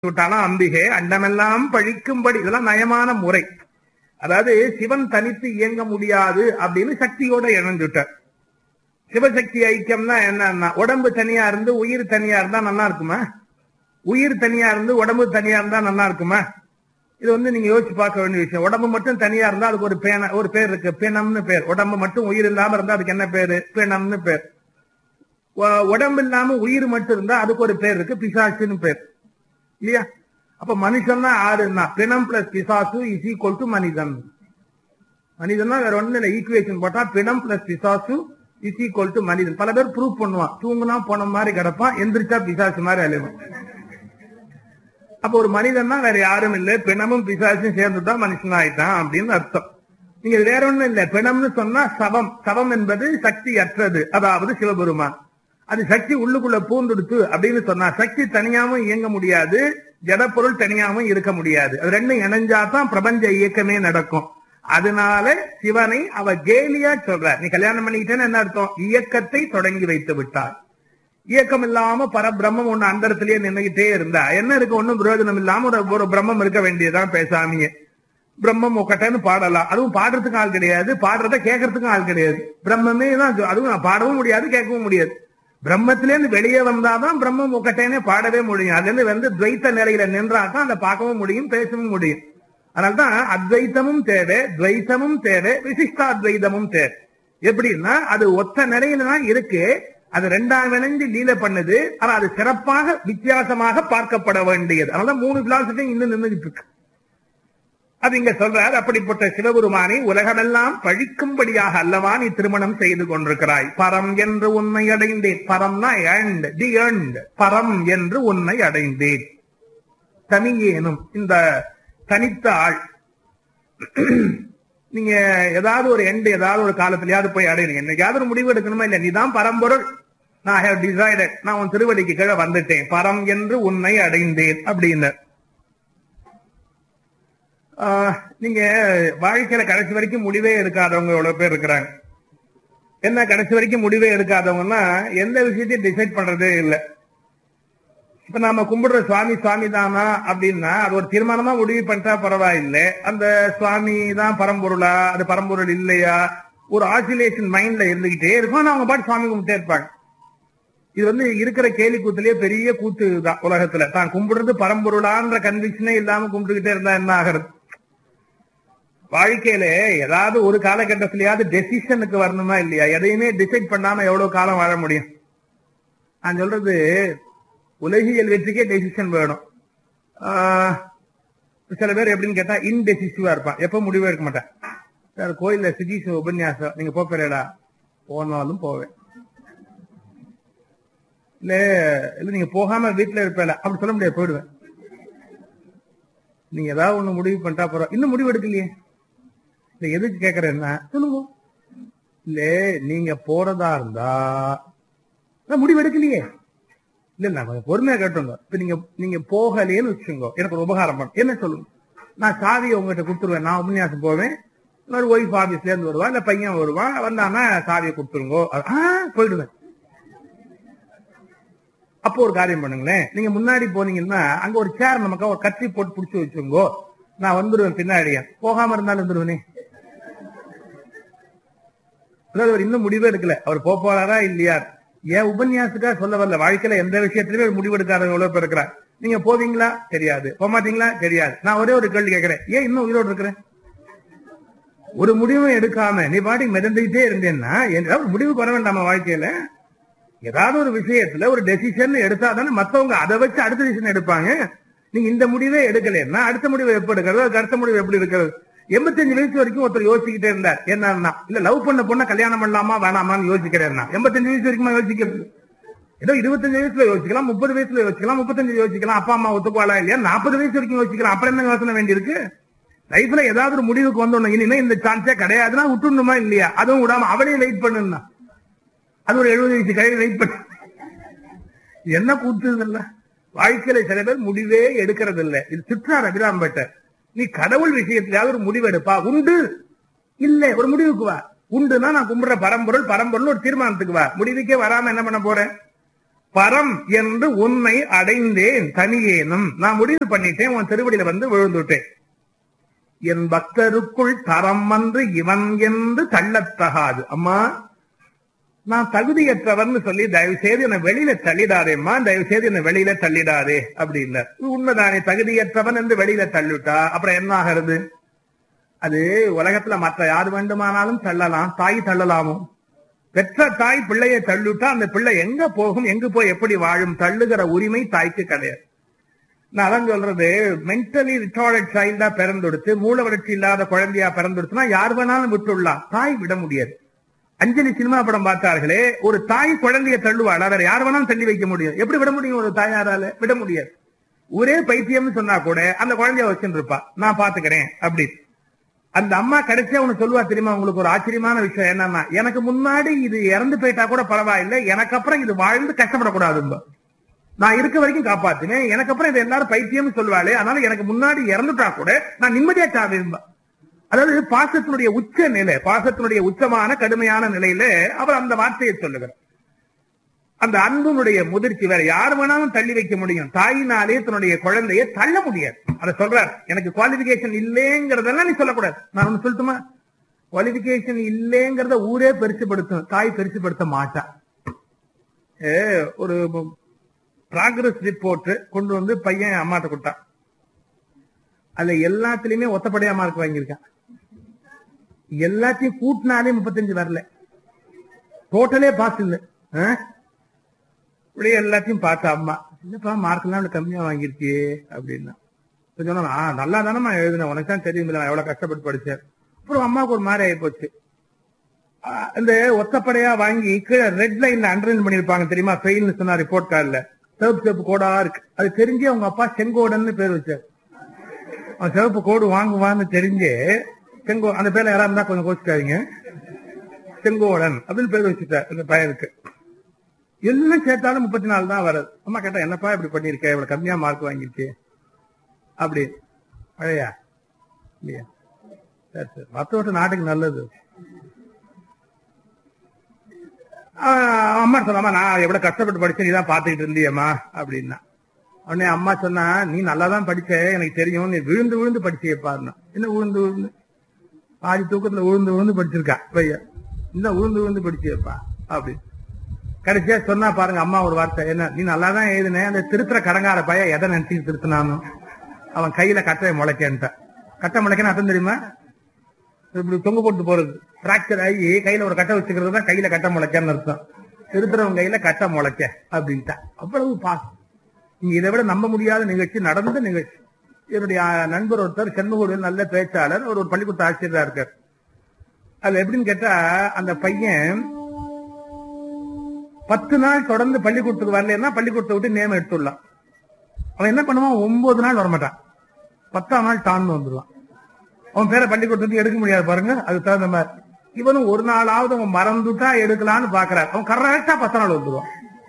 விட்டாலும் அம்பிகை அண்டமெல்லாம் பழிக்கும்படி இதெல்லாம் நயமான முறை அதாவது சிவன் தனித்து இயங்க முடியாது அப்படின்னு சக்தியோட இணைஞ்சுட்டார் சிவசக்தி ஐக்கியம்னா என்னன்னா உடம்பு தனியா இருந்து உயிர் தனியா இருந்தா நல்லா இருக்குமா உயிர் தனியா இருந்து உடம்பு தனியா இருந்தா நல்லா இருக்குமா இது வந்து நீங்க யோசிச்சு பார்க்க வேண்டிய விஷயம் உடம்பு மட்டும் தனியா இருந்தா அதுக்கு ஒரு பேன ஒரு பேர் இருக்கு பிணம்னு பேர் உடம்பு மட்டும் உயிர் இல்லாம இருந்தா அதுக்கு என்ன பேரு பிணம்னு பேர் உ- உடம்பு இல்லாம உயிர் மட்டும் இருந்தா அதுக்கு ஒரு பேர் இருக்கு பிசாசுன்னு பேர் இல்லையா அப்ப மனுஷன் தான் ஆறுன்னா பிணம் பிளஸ் பிசாசு இஸ் ஈக்குவல் டு மனிதன் மனிதன்னா வேற ஒண்ணு இல்ல ஈக்குவேஷன் போட்டா பிணம் பிளஸ் பிசாசு இஸ் ஈக்குவல் டு மனிதன் பல பேர் ப்ரூவ் பண்ணுவான் தூங்குனா போன மாதிரி கிடப்பான் எந்திரிச்சா பிசாசு மாதிரி அழிவான் அப்ப ஒரு மனிதன் தான் வேற யாரும் இல்ல பிணமும் பிசாசும் சேர்ந்துதான் மனுஷன் ஆயிட்டான் அப்படின்னு அர்த்தம் நீங்க வேற ஒண்ணும் இல்ல பிணம்னு சொன்னா சவம் சவம் என்பது சக்தி அற்றது அதாவது சிவபெருமான் அது சக்தி உள்ளுக்குள்ள பூந்துடுத்து அப்படின்னு சொன்னா சக்தி தனியாவும் இயங்க முடியாது ஜடப்பொருள் தனியாவும் இருக்க முடியாது அது ரெண்டும் இணைஞ்சாதான் பிரபஞ்ச இயக்கமே நடக்கும் அதனால சிவனை அவ கேலியா சொல்ற நீ கல்யாணம் பண்ணிக்கிட்டேன்னு என்ன அர்த்தம் இயக்கத்தை தொடங்கி வைத்து விட்டார் இயக்கம் இல்லாம பரபிரம்மம் ஒண்ணு அந்தரத்திலேயே நின்னுகிட்டே இருந்தா என்ன இருக்கு ஒண்ணும் பிரயோஜனம் இல்லாம ஒரு ஒரு பிரம்மம் இருக்க வேண்டியதுதான் பேசாமியே பிரம்மம் ஒக்கட்டன்னு பாடலாம் அதுவும் பாடுறதுக்கு ஆள் கிடையாது பாடுறத கேட்கறதுக்கும் ஆள் கிடையாது பிரம்மமே தான் சொ- அதுவும் நான் பாடவும் முடியாது கேட்கவும் முடியாது பிரம்மத்திலேருந்து வெளியே வந்தாதான் பிரம்மம் ஒக்கட்டேனே பாடவே முடியும் அதுல இருந்து வந்து துவைத்த நிலையில நின்றாதான் அதை பார்க்கவும் முடியும் பேசவும் முடியும் அதனால்தான் அத்வைத்தமும் தேவை துவைத்தமும் தேவை விசிஷ்டாத்வைதமும் தேவை எப்படின்னா அது ஒத்த நிலையில தான் இருக்கு அது ரெண்டாம் விளைஞ்சு லீல பண்ணுது ஆனா அது சிறப்பாக வித்தியாசமாக பார்க்கப்பட வேண்டியது அதனால மூணு பிலாசபி இன்னும் நின்றுட்டு இருக்கு அது இங்க சொல்றார் அப்படிப்பட்ட சிவபெருமானை உலகமெல்லாம் பழிக்கும்படியாக அல்லவா நீ திருமணம் செய்து கொண்டிருக்கிறாய் பரம் என்று உன்னை அடைந்தேன் பரம்னா எண்ட் தி எண்ட் பரம் என்று உன்னை அடைந்தேன் தமியேனும் இந்த தனித்த ஆள் நீங்க ஏதாவது ஒரு எண்டு ஏதாவது ஒரு காலத்திலயாவது போய் அடையணும் என்னைக்காவது ஒரு முடிவு எடுக்கணுமா இல்ல நீதான் பரம்பொருள் நான் ஹேவ் டிசைடட் நான் உன் திருவடிக்கு கீழே வந்துட்டேன் பரம் என்று உன்னை அடைந்தேன் அப்படின்னு ஆஹ், நீங்க வாழ்க்கையில கடைசி வரைக்கும் முடிவே எடுக்காதவங்க எவ்வளவு பேர் இருக்கிறாங்க என்ன கடைசி வரைக்கும் முடிவே எடுக்காதவங்கன்னா எந்த விஷயத்தையும் டிசைட் பண்றதே இல்லை இப்ப நாம கும்பிடுற சுவாமி சுவாமி தானா அப்படின்னா அது ஒரு தீர்மானமா முடிவு பண்ணிட்டா பரவாயில்லை அந்த சுவாமி தான் பரம்பொருளா அது பரம்பொருள் இல்லையா ஒரு ஆசிலேஷன் மைண்ட்ல இருந்துகிட்டே இருக்கும் ஆனா அவங்க பாட்டு சுவாமி கும்பிட்டே இருப்பாங்க இது வந்து இருக்கிற கேலி கூத்துலயே பெரிய கூத்து தான் உலகத்துல தான் கும்பிடுறது பரம்பொருளான்ற கன்விக்ஷனே இல்லாம கும்பிட்டுக்கிட்டே இருந்தா என்ன ஆகிறது வாழ்க்கையில ஏதாவது ஒரு காலகட்டத்திலயாவது டெசிஷனுக்கு வரணுமா இல்லையா எதையுமே டிசைட் பண்ணாம எவ்வளவு காலம் வாழ முடியும் நான் சொல்றது உலகியல் வெற்றிக்கே டெசிஷன் வேணும் ஆஹ், சில பேர் எப்படின்னு கேட்டா இன்டெசிசிவா இருப்பான் எப்ப முடிவே எடுக்க மாட்டேன் சார் கோயில்ல சுஜீஷ் உபன்யாசம் நீங்க போப்பேடா போனாலும் போவேன் இல்ல இல்ல நீங்க போகாம வீட்டுல இருப்பேல அப்படி சொல்ல முடியாது போயிடுவேன் நீங்க ஏதாவது ஒண்ணு முடிவு பண்ணிட்டா போறோம் இன்னும் முடிவு எடுக்கலையே இல்ல எதுக்கு கேக்குறேன்னா சொல்லுங்க இல்ல நீங்க போறதா இருந்தா நான் முடிவு எடுக்கலையே இல்ல இல்ல கொஞ்சம் பொறுமையா கேட்டுங்க இப்ப நீங்க நீங்க போகலையேன்னு வச்சுக்கோங்க எனக்கு ஒரு உபகாரம் பண்ண என்ன சொல்லுங்க நான் சாவியை உங்ககிட்ட கொடுத்துருவேன் நான் உபன்யாசம் போவேன் இன்னொரு ஒய்ஃப் ஆபீஸ்ல இருந்து வருவா இல்ல பையன் வருவான் வந்தானா சாவியை கொடுத்துருங்கோ ஆ, போயிடுவேன் அப்போ ஒரு காரியம் பண்ணுங்களேன் நீங்க முன்னாடி போனீங்கன்னா அங்க ஒரு சேர் நமக்கு ஒரு கத்தி போட்டு புடிச்சு வச்சுங்கோ நான் வந்துருவேன் பின்னாடியே போகாம இருந்தாலும் வந்துருவேனே அதாவது அவர் இன்னும் முடிவே எடுக்கல அவர் போப் போறாரா இல்லையா ஏன் உபன்யாசத்துக்கா சொல்ல வரல வாழ்க்கையில எந்த விஷயத்திலுமே ஒரு முடிவு எடுக்காத எவ்வளவு பேர் இருக்கிறார் நீங்க போவீங்களா தெரியாது போக மாட்டீங்களா தெரியாது நான் ஒரே ஒரு கேள்வி கேட்கிறேன் ஏன் இன்னும் உயிரோடு இருக்கிறேன் ஒரு முடிவும் எடுக்காம நீ பாட்டி மிதந்துகிட்டே இருந்தேன்னா ஏதாவது ஒரு முடிவுக்கு வர வேண்டாமா வாழ்க்கையில ஏதாவது ஒரு விஷயத்துல ஒரு டெசிஷன் எடுத்தா தானே மத்தவங்க அதை வச்சு அடுத்த டிசிஷன் எடுப்பாங்க நீங்க இந்த முடிவே எடுக்கலைன்னா அடுத்த முடிவு எப்ப எடுக்கிறது அதுக்கு அடுத்த முடிவு எப்படி இருக்கிறது எண்பத்தஞ்சு வயசு வரைக்கும் ஒருத்தர் யோசிச்சுக்கிட்டே இருந்தார் என்னன்னா இல்ல லவ் பண்ண பொண்ண கல்யாணம் பண்ணலாமா வேணாமான்னு யோசிக்கிறேன் எண்பத்தஞ்சு வயசு வரைக்கும் யோசிக்கிறது ஏதோ இருபத்தஞ்சு வயசுல யோசிக்கலாம் முப்பது வயசுல யோசிக்கலாம் முப்பத்தஞ்சு யோசிக்கலாம் அப்பா அம்மா ஒத்துக்குவாளா இல்லையா நாற்பது வயசு வரைக்கும் யோசிக்கலாம் அப்புறம் என்ன யோசனை வேண்டியிருக்கு லைஃப்ல ஏதாவது ஒரு முடிவுக்கு வந்தோம் இனிமே இந்த சான்ஸே கிடையாதுன்னா விட்டுணுமா இல்லையா அதுவும் விடாம அவனையும் வெயிட் பண்ணுன்னா அது ஒரு எழுபது வயசு கழிவு வெயிட் பண்ண இது என்ன கூத்துது இல்ல வாழ்க்கையில சில பேர் முடிவே எடுக்கிறது இல்ல இது சிற்றார் அபிராம்பட்டர் நீ கடவுள் விஷயத்திலாவது ஒரு முடிவு எடுப்பா உண்டு இல்ல ஒரு முடிவுக்கு வா உண்டுன்னா நான் கும்பிடுற பரம்பொருள் பரம்பொருள் ஒரு தீர்மானத்துக்கு வா முடிவுக்கே வராம என்ன பண்ண போறேன் பரம் என்று உன்னை அடைந்தேன் தனியேனும் நான் முடிவு பண்ணிட்டேன் உன் திருவடியில வந்து விழுந்துட்டேன் என் பக்தருக்குள் தரம் வந்து இவன் என்று தள்ளத்தகாது அம்மா நான் தகுதியற்றவன் சொல்லி தயவு செய்து என்னை வெளியில தள்ளிடாதேம்மா தயவு செய்து என்னை வெளியில தள்ளிடாதே அப்படின்னார் உண்மைதானே தகுதியற்றவன் என்று வெளியில தள்ளிவிட்டா அப்புறம் என்ன ஆகிறது அது உலகத்துல மற்ற யார் வேண்டுமானாலும் தள்ளலாம் தாய் தள்ளலாமோ பெற்ற தாய் பிள்ளையை தள்ளிவிட்டா அந்த பிள்ளை எங்க போகும் எங்கு போய் எப்படி வாழும் தள்ளுகிற உரிமை தாய்க்கு கிடையாது நான் அதான் சொல்றது மென்டலி ரிட்டார்டட் சைல்டா பிறந்தெடுத்து மூல வளர்ச்சி இல்லாத குழந்தையா பிறந்தெடுத்துனா யார் வேணாலும் விட்டுடலாம் தாய் விட முடியாது அஞ்சலி சினிமா படம் பார்த்தார்களே ஒரு தாய் குழந்தைய தள்ளுவாள் வேற யார் வேணாலும் தள்ளி வைக்க முடியும் எப்படி விட முடியும் ஒரு தாயாரால விட முடியாது ஒரே பைத்தியம்னு சொன்னா கூட அந்த குழந்தைய வச்சுட்டு இருப்பா நான் பாத்துக்கிறேன் அப்படி அந்த அம்மா கடைசியா ஒண்ணு சொல்லுவா தெரியுமா உங்களுக்கு ஒரு ஆச்சரியமான விஷயம் என்னன்னா எனக்கு முன்னாடி இது இறந்து போயிட்டா கூட பரவாயில்லை எனக்கு அப்புறம் இது வாழ்ந்து கஷ்டப்படக்கூடாதும்ப நான் இருக்க வரைக்கும் காப்பாத்துவேன் எனக்கு அப்புறம் இது எல்லாரும் பைத்தியம்னு சொல்லுவாளே அதனால எனக்கு முன்னாடி இறந்துட்டா கூட நான் நிம்மதியா சாவேன்பா அதாவது பாசத்தினுடைய உச்ச நிலை பாசத்தினுடைய உச்சமான கடுமையான நிலையில அவர் அந்த வார்த்தையை சொல்லுகிறார் அந்த அன்புனுடைய முதிர்ச்சி வேற யார் வேணாலும் தள்ளி வைக்க முடியும் தாயினாலே தன்னுடைய குழந்தையை தள்ள முடியாது அதை சொல்றார் எனக்கு குவாலிபிகேஷன் இல்லேங்கிறதெல்லாம் நீ சொல்லக்கூடாது நான் ஒண்ணு சொல்லட்டுமா குவாலிபிகேஷன் இல்லேங்கிறத ஊரே பெருசுபடுத்தும் தாய் பெருசுபடுத்த மாட்டா ஏ, ஒரு ப்ராக்ரஸ் ரிப்போர்ட் கொண்டு வந்து பையன் அம்மாட்ட கொடுத்தான் அதுல எல்லாத்துலயுமே ஒத்தப்படையா மார்க் வாங்கியிருக்கான் எல்லாத்தையும் கூட்டினாலே முப்பத்தஞ்சு வரல டோட்டலே பாஸ் இல்ல ஆ? இப்படியே எல்லாத்தையும் பார்த்த அம்மா என்னப்பா மார்க் எல்லாம் இவ்வளவு கம்மியா வாங்கிருக்கியே அப்படின்னா இப்ப சொன்னா "ஆ, நல்லா தானம்மா எழுதுனேன் உனக்கு தான் தெரியும் நான் எவ்வளவு கஷ்டப்பட்டு படிச்சேன் அப்புறம் அம்மாவுக்கு ஒரு மாதிரி ஆகி போச்சு ஆ, இந்த ஒத்தப்படையா வாங்கி கீழே ரெட் லைன்ல அண்டர்லைன் பண்ணிருப்பாங்க தெரியுமா ஃபெயில்னு சொன்னா ரிப்போர்ட் கார்டுல சிவப்பு சிவப்பு கோடா இருக்கு அது தெரிஞ்சு அவங்க அப்பா செங்கோடன்னு பேர் வச்சார் அவன் சிவப்பு கோடு வாங்குவான்னு தெரிஞ்சு செங்கோ அந்த பேர்ல யாரா இருந்தா கொஞ்சம் கோச்சுக்காதீங்க செங்கோடன் அப்படின்னு பேர் வச்சுட்டார் அந்த பையனுக்கு எல்லாம் சேர்த்தாலும் முப்பத்தி நாலு தான் வருது அம்மா கேட்டா என்னப்பா இப்படி பண்ணிருக்க இவ்வளவு கம்மியா மார்க் வாங்கிருச்சு அப்படி பழையா இல்லையா சரி சரி மற்றவற்ற நாட்டுக்கு நல்லது ஆஹ் அம்மா சொன்னாமா நான் எவ்வளவு கஷ்டப்பட்டு படிச்சேன் நீ தான் பாத்துக்கிட்டு இருந்தியம்மா அப்படின்னா உடனே அம்மா சொன்னா நீ நல்லா தான் படிச்ச எனக்கு தெரியும் நீ விழுந்து விழுந்து படிச்சியப்பாருன்னா என்ன விழுந்து விழுந்து பாதி தூக்கத்துல விழுந்து விழுந்து படிச்சிருக்கா பையன் இன்னும் விழுந்து விழுந்து படிச்சியப்பா அப்படி கடைசியா சொன்னா பாருங்க அம்மா ஒரு வார்த்தை என்ன நீ நல்லா தான் எழுதின அந்த திருத்துற கடங்கார பையன் எதை நினைச்சு திருத்தினானோ அவன் கையில கட்டையை முளைக்கன்ட்ட கட்டை முளைக்கன்னு அர்த்தம் தெரியுமா இப்படி தொங்க போட்டு போறது பிராக்சர் ஆகி கையில ஒரு கட்டை வச்சுக்கிறது தான் கையில கட்டை முளைக்கன்னு அர்த்தம் திருத்துறவன் கையில கட்டை முளைக்க அப்படின்ட்டா அவ்வளவு பாசம் நீங்க இதை விட நம்ப முடியாத நிகழ்ச்சி நடந்த நிகழ்ச்சி என்னுடைய அஹ், நண்பர் ஒருத்தர் சென்மகூரில் நல்ல பேச்சாளர் அவர் ஒரு பள்ளிக்கூட ஆசிரியரா இருக்கார் அது எப்படின்னு கேட்டா அந்த பையன் பத்து நாள் தொடர்ந்து பள்ளிக்கூடத்துக்கு வரலன்னா பள்ளிக்கூடத்தை விட்டு நேமம் எடுத்துடலாம் அவன் என்ன பண்ணுவான் ஒன்பது நாள் வரமாட்டான் பத்தாம் நாள் டான்னு வந்துருவான் அவன் பேரை பள்ளிக்கூடத்துக்கு எடுக்க முடியாது பாருங்க அது தகுந்த மாதிரி இவனும் ஒரு நாளாவது அவன் மறந்துட்டா எடுக்கலான்னு பாக்குறாரு அவன் கரெக்டா பத்து நாள் வந்துருவான்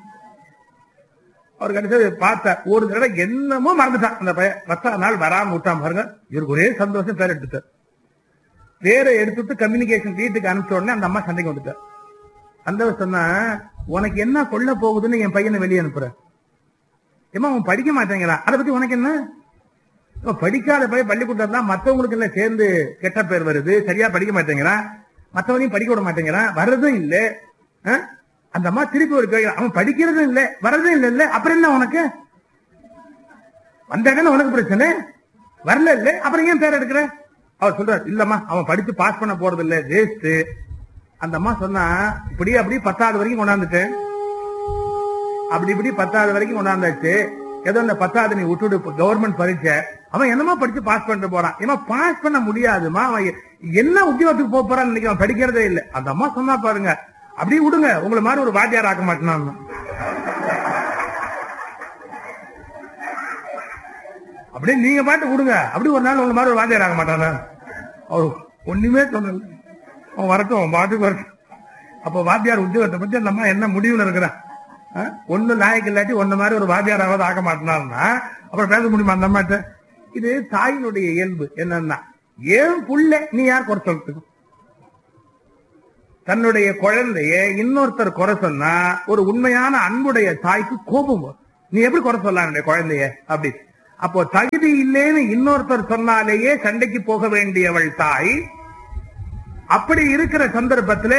அவர் கடைசி பார்த்தார் ஒரு தடவை என்னமோ மறந்துட்டான் அந்த பையன் பத்தாம் நாள் வராம விட்டான் பாருங்க இவருக்கு ஒரே சந்தோஷம் பேர் எடுத்துட்டார் பேரை எடுத்துட்டு கம்யூனிகேஷன் வீட்டுக்கு அனுப்பிச்ச உடனே அந்த அம்மா சண்டைக்கு வந்துட்டார் அந்த சொன்னா உனக்கு என்ன கொல்ல போகுதுன்னு என் பையனை வெளியே அனுப்புற ஏமா அவன் படிக்க மாட்டேங்கிறான் அதை பத்தி உனக்கு என்ன அவன் படிக்காத பையன் பள்ளிக்கூட்டம் தான் மத்தவங்களுக்கு எல்லாம் சேர்ந்து கெட்ட பேர் வருது சரியா படிக்க மாட்டேங்கிறான் மத்தவனையும் படிக்க விட மாட்டேங்கிறான் வர்றதும் இல்ல ஆ? அந்த அம்மா திருப்பி ஒரு கேட்கிறான் அவன் படிக்கிறதும் இல்ல வர்றதும் இல்ல இல்ல அப்புறம் என்ன உனக்கு வந்தாங்கன்னு உனக்கு பிரச்சனை வரல இல்ல அப்புறம் ஏன் பேர் எடுக்கிற அவர் சொல்றாரு இல்லம்மா அவன் படிச்சு பாஸ் பண்ண போறது இல்ல வேஸ்ட் அந்த அம்மா சொன்னா இப்படி அப்படி பத்தாவது வரைக்கும் கொண்டாந்துட்டேன் அப்படி இப்படி பத்தாவது வரைக்கும் கொண்டாந்தாச்சு ஏதோ இந்த பத்தாவது நீ விட்டுடு கவர்மெண்ட் பரீட்சை அவன் என்னமா படிச்சு பாஸ் பண்ணிட்டு போறான் ஏமா பாஸ் பண்ண முடியாதுமா அவன் எ- என்ன உத்தியோகத்துக்கு போக போறான்னு இன்னைக்கு அவன் படிக்கிறதே இல்ல அந்த அம்மா சொன்னா பாருங்க அப்படியே விடுங்க உங்களை மாதிரி ஒரு வாத்தியார் ஆக்க மாட்டேனான் அப்படியே நீங்க பாட்டு விடுங்க அப்படி ஒரு நாள் உங்களை மாதிரி ஒரு வாத்தியார் ஆக மாட்டானா அவர் ஒண்ணுமே சொல்லல அவன் வரட்டும் அவன் பாட்டுக்கு வரட்டும் அப்ப வாத்தியார் உத்தியோகத்தை பத்தி அந்த அம்மா என்ன முடிவுல இருக்கிறான் ஆ? ஒண்ணு லாயக்கு இல்லாட்டி ஒண்ணு மாதிரி ஒரு வாத்தியாராவது ஆக்க மாட்டேனான்னா அப்புறம் பேச முடியுமா அந்த அம்மாட்ட இது தாயினுடைய இயல்பு என்னன்னா ஏன் புள்ள நீ யார் குறை சொல்றதுக்கு தன்னுடைய குழந்தைய இன்னொருத்தர் குறை சொன்னா ஒரு உண்மையான அன்புடைய தாய்க்கு கோபம் வரும். நீ எப்படி குறை சொல்லலாம் என்னுடைய குழந்தைய அப்படி அப்போ தகுதி இல்லைன்னு இன்னொருத்தர் சொன்னாலேயே சண்டைக்கு போக வேண்டியவள் தாய் அப்படி இருக்கிற சந்தர்ப்பத்திலே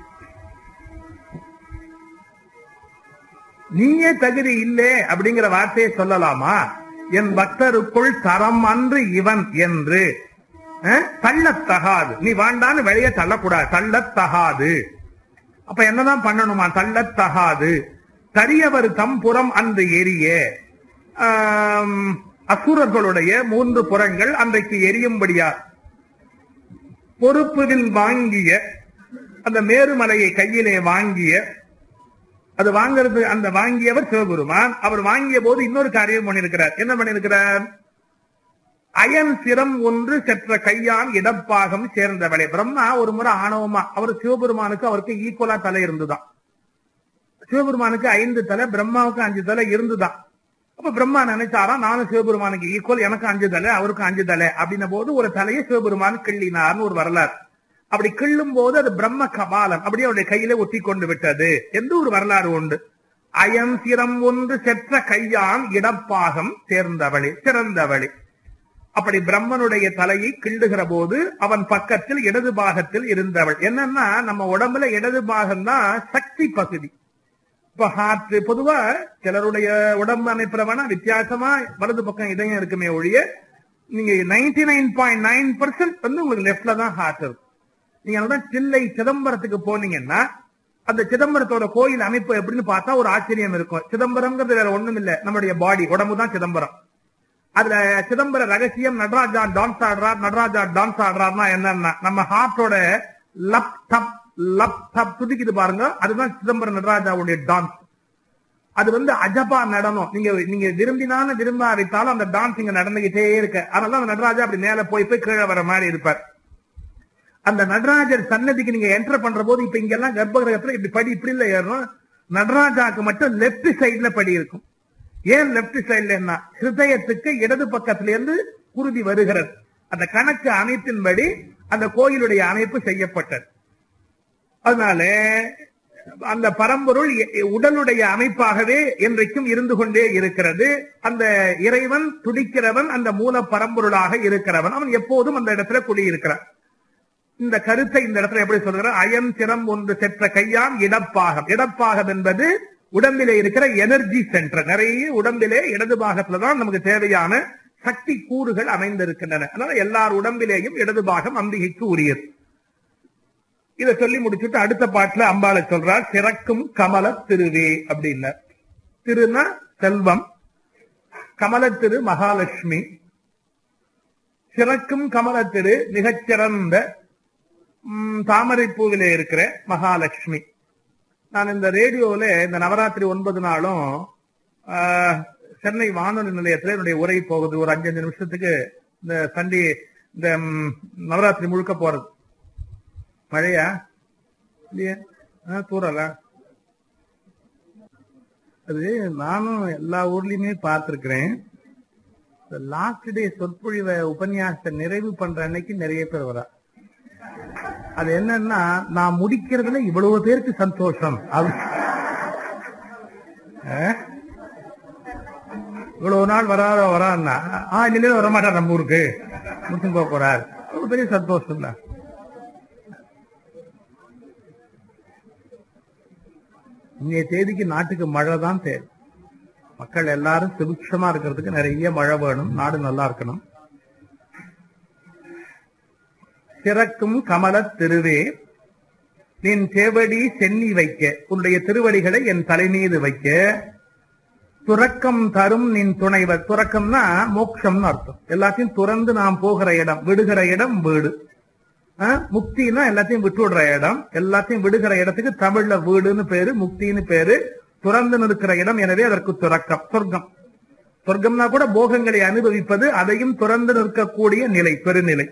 நீயே தகுதி இல்லை அப்படிங்கிற வார்த்தையை சொல்லலாமா என் பக்தருக்குள் தரம் அன்று இவன் என்று அஹ், தள்ளத்தகாது நீ வாண்டான்னு வெளியே தள்ளக்கூடாது தள்ளத்தகாது அப்ப என்னதான் பண்ணணுமா தள்ளத்தகாது தரியவர் தம்புறம் அன்று எரிய ஆம், அசுரர்களுடைய மூன்று புறங்கள் அன்றைக்கு எரியும்படியா பொறுப்புவில் வாங்கிய அந்த மேருமலையை கையிலே வாங்கிய அது வாங்குறது அந்த வாங்கியவர் சிவபெருமான் அவர் வாங்கிய போது இன்னொரு காரியம் பண்ணியிருக்கிறார் என்ன பண்ணியிருக்கிறார் அயன் சிரம் ஒன்று செற்ற கையான் இடப்பாகம் சேர்ந்தவளே பிரம்மா ஒரு முறை ஆணவமா அவர் சிவபெருமானுக்கு அவருக்கு ஈக்குவலா தலை இருந்துதான் சிவபெருமானுக்கு ஐந்து தலை பிரம்மாவுக்கு அஞ்சு தலை இருந்துதான் அப்ப பிரம்மா நினைச்சாரா நானும் சிவபெருமானுக்கு ஈக்குவல் எனக்கு அஞ்சு தலை அவருக்கு அஞ்சு தலை அப்படின்ன போது ஒரு தலையை சிவபெருமான் கிள்ளினார்னு ஒரு வரலாறு அப்படி கிள்ளும் போது அது பிரம்ம கபாலம் அப்படியே அவருடைய கையில ஒட்டி கொண்டு விட்டது என்று ஒரு வரலாறு உண்டு அயம் சிரம் ஒன்று செற்ற கையான் இடப்பாகம் சேர்ந்தவளே சிறந்தவளே அப்படி பிரம்மனுடைய தலையை கிள்ளுகிற போது அவன் பக்கத்தில் இடது பாகத்தில் இருந்தவள் என்னன்னா நம்ம உடம்புல இடது பாகம் தான் சக்தி பகுதி இப்ப ஹார்ட் பொதுவா சிலருடைய உடம்பு அமைப்புல வேணா வித்தியாசமா வலது பக்கம் இதயம் இருக்குமே ஒழிய நீங்க ninety nine point nine percent வந்து உங்களுக்கு லெப்ட்ல தான் ஹார்ட் இருக்கும் நீங்க அதனால தில்லை சிதம்பரத்துக்கு போனீங்கன்னா அந்த சிதம்பரத்தோட கோயில் அமைப்பு எப்படின்னு பார்த்தா ஒரு ஆச்சரியம் இருக்கும் சிதம்பரம்ங்கிறது வேற ஒண்ணும் இல்ல நம்மளுடைய பாடி உடம்பு தான் சிதம்பரம் அதுல சிதம்பர ரகசியம் நடராஜா டான்ஸ் ஆடுறார் நடராஜா டான்ஸ் ஆடுறாருன்னா என்னன்னா நம்ம ஹார்ட்டோட லப் டப் லப் டப் துடிக்குது பாருங்க அதுதான் சிதம்பரம் நடராஜாவுடைய டான்ஸ் அது வந்து அஜபா நடனம் நீங்க நீங்க விரும்பினாலும் விரும்பாவிட்டாலும் அந்த டான்ஸ் இங்க நடந்துகிட்டே இருக்கு அதனால அந்த நடராஜா அப்படி மேல போய் போய் கீழே வர மாதிரி இருப்பார் அந்த நடராஜர் சன்னதிக்கு நீங்க என்டர் பண்ற போது இப்ப இங்க எல்லாம் கர்ப்பகிரகத்துல இப்படி படி இப்படி இல்ல ஏறணும் நடராஜாக்கு மட்டும் லெப்ட் சைடுல படி இருக்கும் ஏன் லெப்ட் சைடுல என்ன ஹிருதயத்துக்கு இடது பக்கத்துல இருந்து குருதி வருகிறது அந்த கணக்கு அமைப்பின்படி அந்த கோயிலுடைய அமைப்பு செய்யப்பட்டது அதனால அந்த பரம்பொருள் எ- உடலுடைய அமைப்பாகவே என்றைக்கும் இருந்து கொண்டே இருக்கிறது அந்த இறைவன் துடிக்கிறவன் அந்த மூல பரம்பொருளாக இருக்கிறவன் அவன் எப்போதும் அந்த இடத்துல குடியிருக்கிறான் இந்த கருத்தை இந்த இடத்துல எப்படி சொல்கிறார் அயம் சிரம் ஒன்று செற்ற கையாம் இடப்பாகம் இடப்பாகம் என்பது உடம்பிலே இருக்கிற எனர்ஜி சென்டர் நிறைய உடம்பிலே இடது பாகத்துல தான் நமக்கு தேவையான சக்தி கூறுகள் அமைந்திருக்கின்றன அதனால எல்லார் உடம்பிலேயும் இடது பாகம் அம்பிகைக்கு உரியது இதை சொல்லி முடிச்சுட்டு அடுத்த பாட்டுல அம்பாளை சொல்றார் சிறக்கும் கமல திருவே அப்படின்னார் திருனா செல்வம் கமலத்திரு மகாலட்சுமி சிறக்கும் கமலத்திரு மிகச்சிறந்த ம், தாமரைப்பூவிலே இருக்கிற மகாலட்சுமி நான் இந்த ரேடியோல இந்த நவராத்திரி ஒன்பது நாளும் ஆ, சென்னை வானொலி நிலையத்துல என்னுடைய உரை போகுது ஒரு அஞ்சு அஞ்சு நிமிஷத்துக்கு இந்த சண்டே இந்த ம், நவராத்திரி முழுக்க போறது மழையா இல்லையா ஆ, தூறலா அது நானும் எல்லா ஊர்லயுமே பார்த்திருக்கிறேன் லாஸ்ட் டே சொற்பொழிவை உபன்யாசத்தை நிறைவு பண்ற அன்னைக்கு நிறைய பேர் வரா அது என்னன்னா நான் முடிக்கிறதுல இவ்வளவு பேருக்கு சந்தோஷம் அது ஆ? இவ்வளவு நாள் வராத வரான்னா ஆ இல்லையே வரமாட்டார் நம்ம ஊருக்கு முடிச்சு போக போறார் ஒரு பெரிய சந்தோஷம் தான் இன்றைய தேதிக்கு நாட்டுக்கு மழை தான் தேவை மக்கள் எல்லாரும் சுபிக்ஷமா இருக்கிறதுக்கு நிறைய மழை வேணும் நாடு நல்லா இருக்கணும் சிறக்கும் கமல திருவே நின் சேவடி சென்னி வைக்க உன்னுடைய திருவடிகளை என் தலை மீது வைக்க துறக்கம் தரும் நின் துணைவர் துறக்கம்னா மோட்சம்னு அர்த்தம் எல்லாத்தையும் துறந்து நாம் போகிற இடம் விடுகிற இடம் வீடு ஆ, முக்தினா எல்லாத்தையும் விட்டு விடுற இடம் எல்லாத்தையும் விடுகிற இடத்துக்கு தமிழ்ல வீடுன்னு பேரு முக்தின்னு பேரு துறந்து நிற்கிற இடம் எனவே அதற்கு துறக்கம் சொர்க்கம் சொர்க்கம்னா கூட போகங்களை அனுபவிப்பது அதையும் துறந்து நிற்கக்கூடிய நிலை பெருநிலை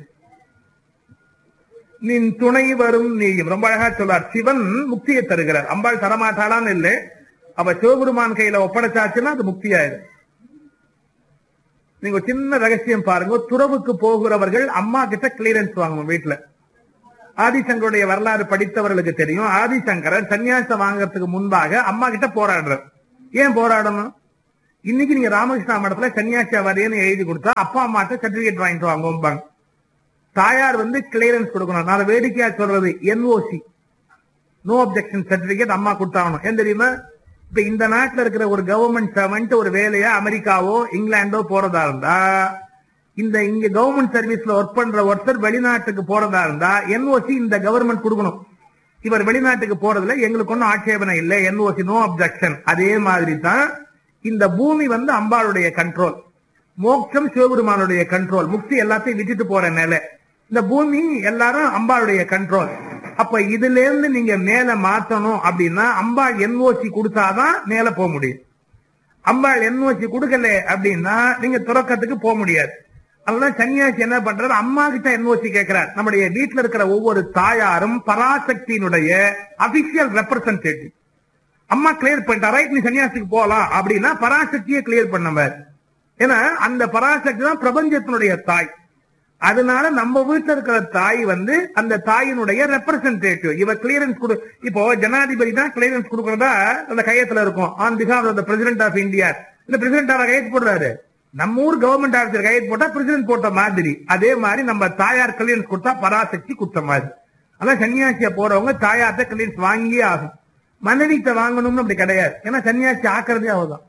நின் துணை வரும் நீயும் ரொம்ப அழகா சொல்றார் சிவன் முக்தியை தருகிறார் அம்பாள் தரமாட்டாளான்னு இல்லை அவ சிவபெருமான் கையில ஒப்படைச்சாச்சுன்னா அது முக்தி ஆயிடும் நீங்க ஒரு சின்ன ரகசியம் பாருங்க துறவுக்கு போகிறவர்கள் அம்மா கிட்ட கிளியரன்ஸ் வாங்கணும் வீட்டுல ஆதிசங்கருடைய வரலாறு படித்தவர்களுக்கு தெரியும் ஆதிசங்கரர் சன்னியாசம் வாங்குறதுக்கு முன்பாக அம்மா கிட்ட போராடுறார் ஏன் போராடணும் இன்னைக்கு நீங்க ராமகிருஷ்ணா மடத்துல சன்னியாசியா வரேன்னு எழுதி கொடுத்தா அப்பா அம்மாட்ட சர்டிபிகேட் வாங்கிட்டு வாங்குவாங்க தாயார் வந்து கிளியரன்ஸ் கொடுக்கணும் நான் வேடிக்கையா சொல்றது என்ஓசி நோ அப்செக்ஷன் சர்டிபிகேட் அம்மா கொடுத்தாகணும் ஏன் தெரியுமா இப்ப இந்த நாட்டுல இருக்கிற ஒரு கவர்மெண்ட் சர்வெண்ட் ஒரு வேலையா அமெரிக்காவோ இங்கிலாந்தோ போறதா இருந்தா இந்த இங்க கவர்மெண்ட் சர்வீஸ்ல ஒர்க் பண்ற ஒருத்தர் வெளிநாட்டுக்கு போறதா இருந்தா என்ஓசி இந்த கவர்மெண்ட் கொடுக்கணும் இவர் வெளிநாட்டுக்கு போறதுல எங்களுக்கு ஒன்றும் ஆட்சேபனை இல்லை என்ஓசி நோ அப்செக்ஷன் அதே மாதிரி தான் இந்த பூமி வந்து அம்பாளுடைய கண்ட்ரோல் மோட்சம் சிவபெருமானுடைய கண்ட்ரோல் முக்தி எல்லாத்தையும் விட்டுட்டு போற நிலை இந்த பூமி எல்லாரும் அம்பாளுடைய கண்ட்ரோல் அப்ப இதுல இருந்து நீங்க மேல மாத்தணும் அப்படின்னா அம்பாள் என்ஓசி கொடுத்தாதான் மேல போக முடியும் அம்பாள் என்ஓசி கொடுக்கல அப்படின்னா நீங்க துறக்கத்துக்கு போக முடியாது அதனால சன்னியாசி என்ன பண்றாரு அம்மா கிட்ட என்ஓசி கேட்கிறார் நம்முடைய வீட்டுல இருக்கிற ஒவ்வொரு தாயாரும் பராசக்தியினுடைய அபிஷியல் ரெப்ரசன்டேட்டிவ் அம்மா கிளியர் பண்ணிட்டா ரைட் நீ சன்னியாசிக்கு போலாம் அப்படின்னா பராசக்தியை கிளியர் பண்ணவர் ஏன்னா அந்த பராசக்தி தான் பிரபஞ்சத்தினுடைய தாய் அதனால நம்ம வீட்டுல இருக்கிற தாய் வந்து அந்த தாயினுடைய ரெப்ரசன்டேட்டிவ் இவ கிளியரன்ஸ் கொடு இப்போ ஜனாதிபதி தான் கிளியரன்ஸ் கொடுக்கறதா அந்த கையத்துல இருக்கும் on because of the president of India இந்த பிரசிடென்ட் கையெழுத்து போடுறாரு நம்ம ஊர் கவர்மெண்ட் ஆபீசர் கையெழுத்து போட்டா பிரசிடென்ட் போட்ட மாதிரி அதே மாதிரி நம்ம தாயார் கிளியரன்ஸ் கொடுத்தா பராசக்தி கொடுத்த மாதிரி அதான் சன்னியாசியா போறவங்க தாயார்ட்ட கிளியரன்ஸ் வாங்கியே ஆகும் மனைவிட்ட வாங்கணும்னு அப்படி கிடையாது ஏன்னா சன்னியாசி ஆக்குறதே அவதான்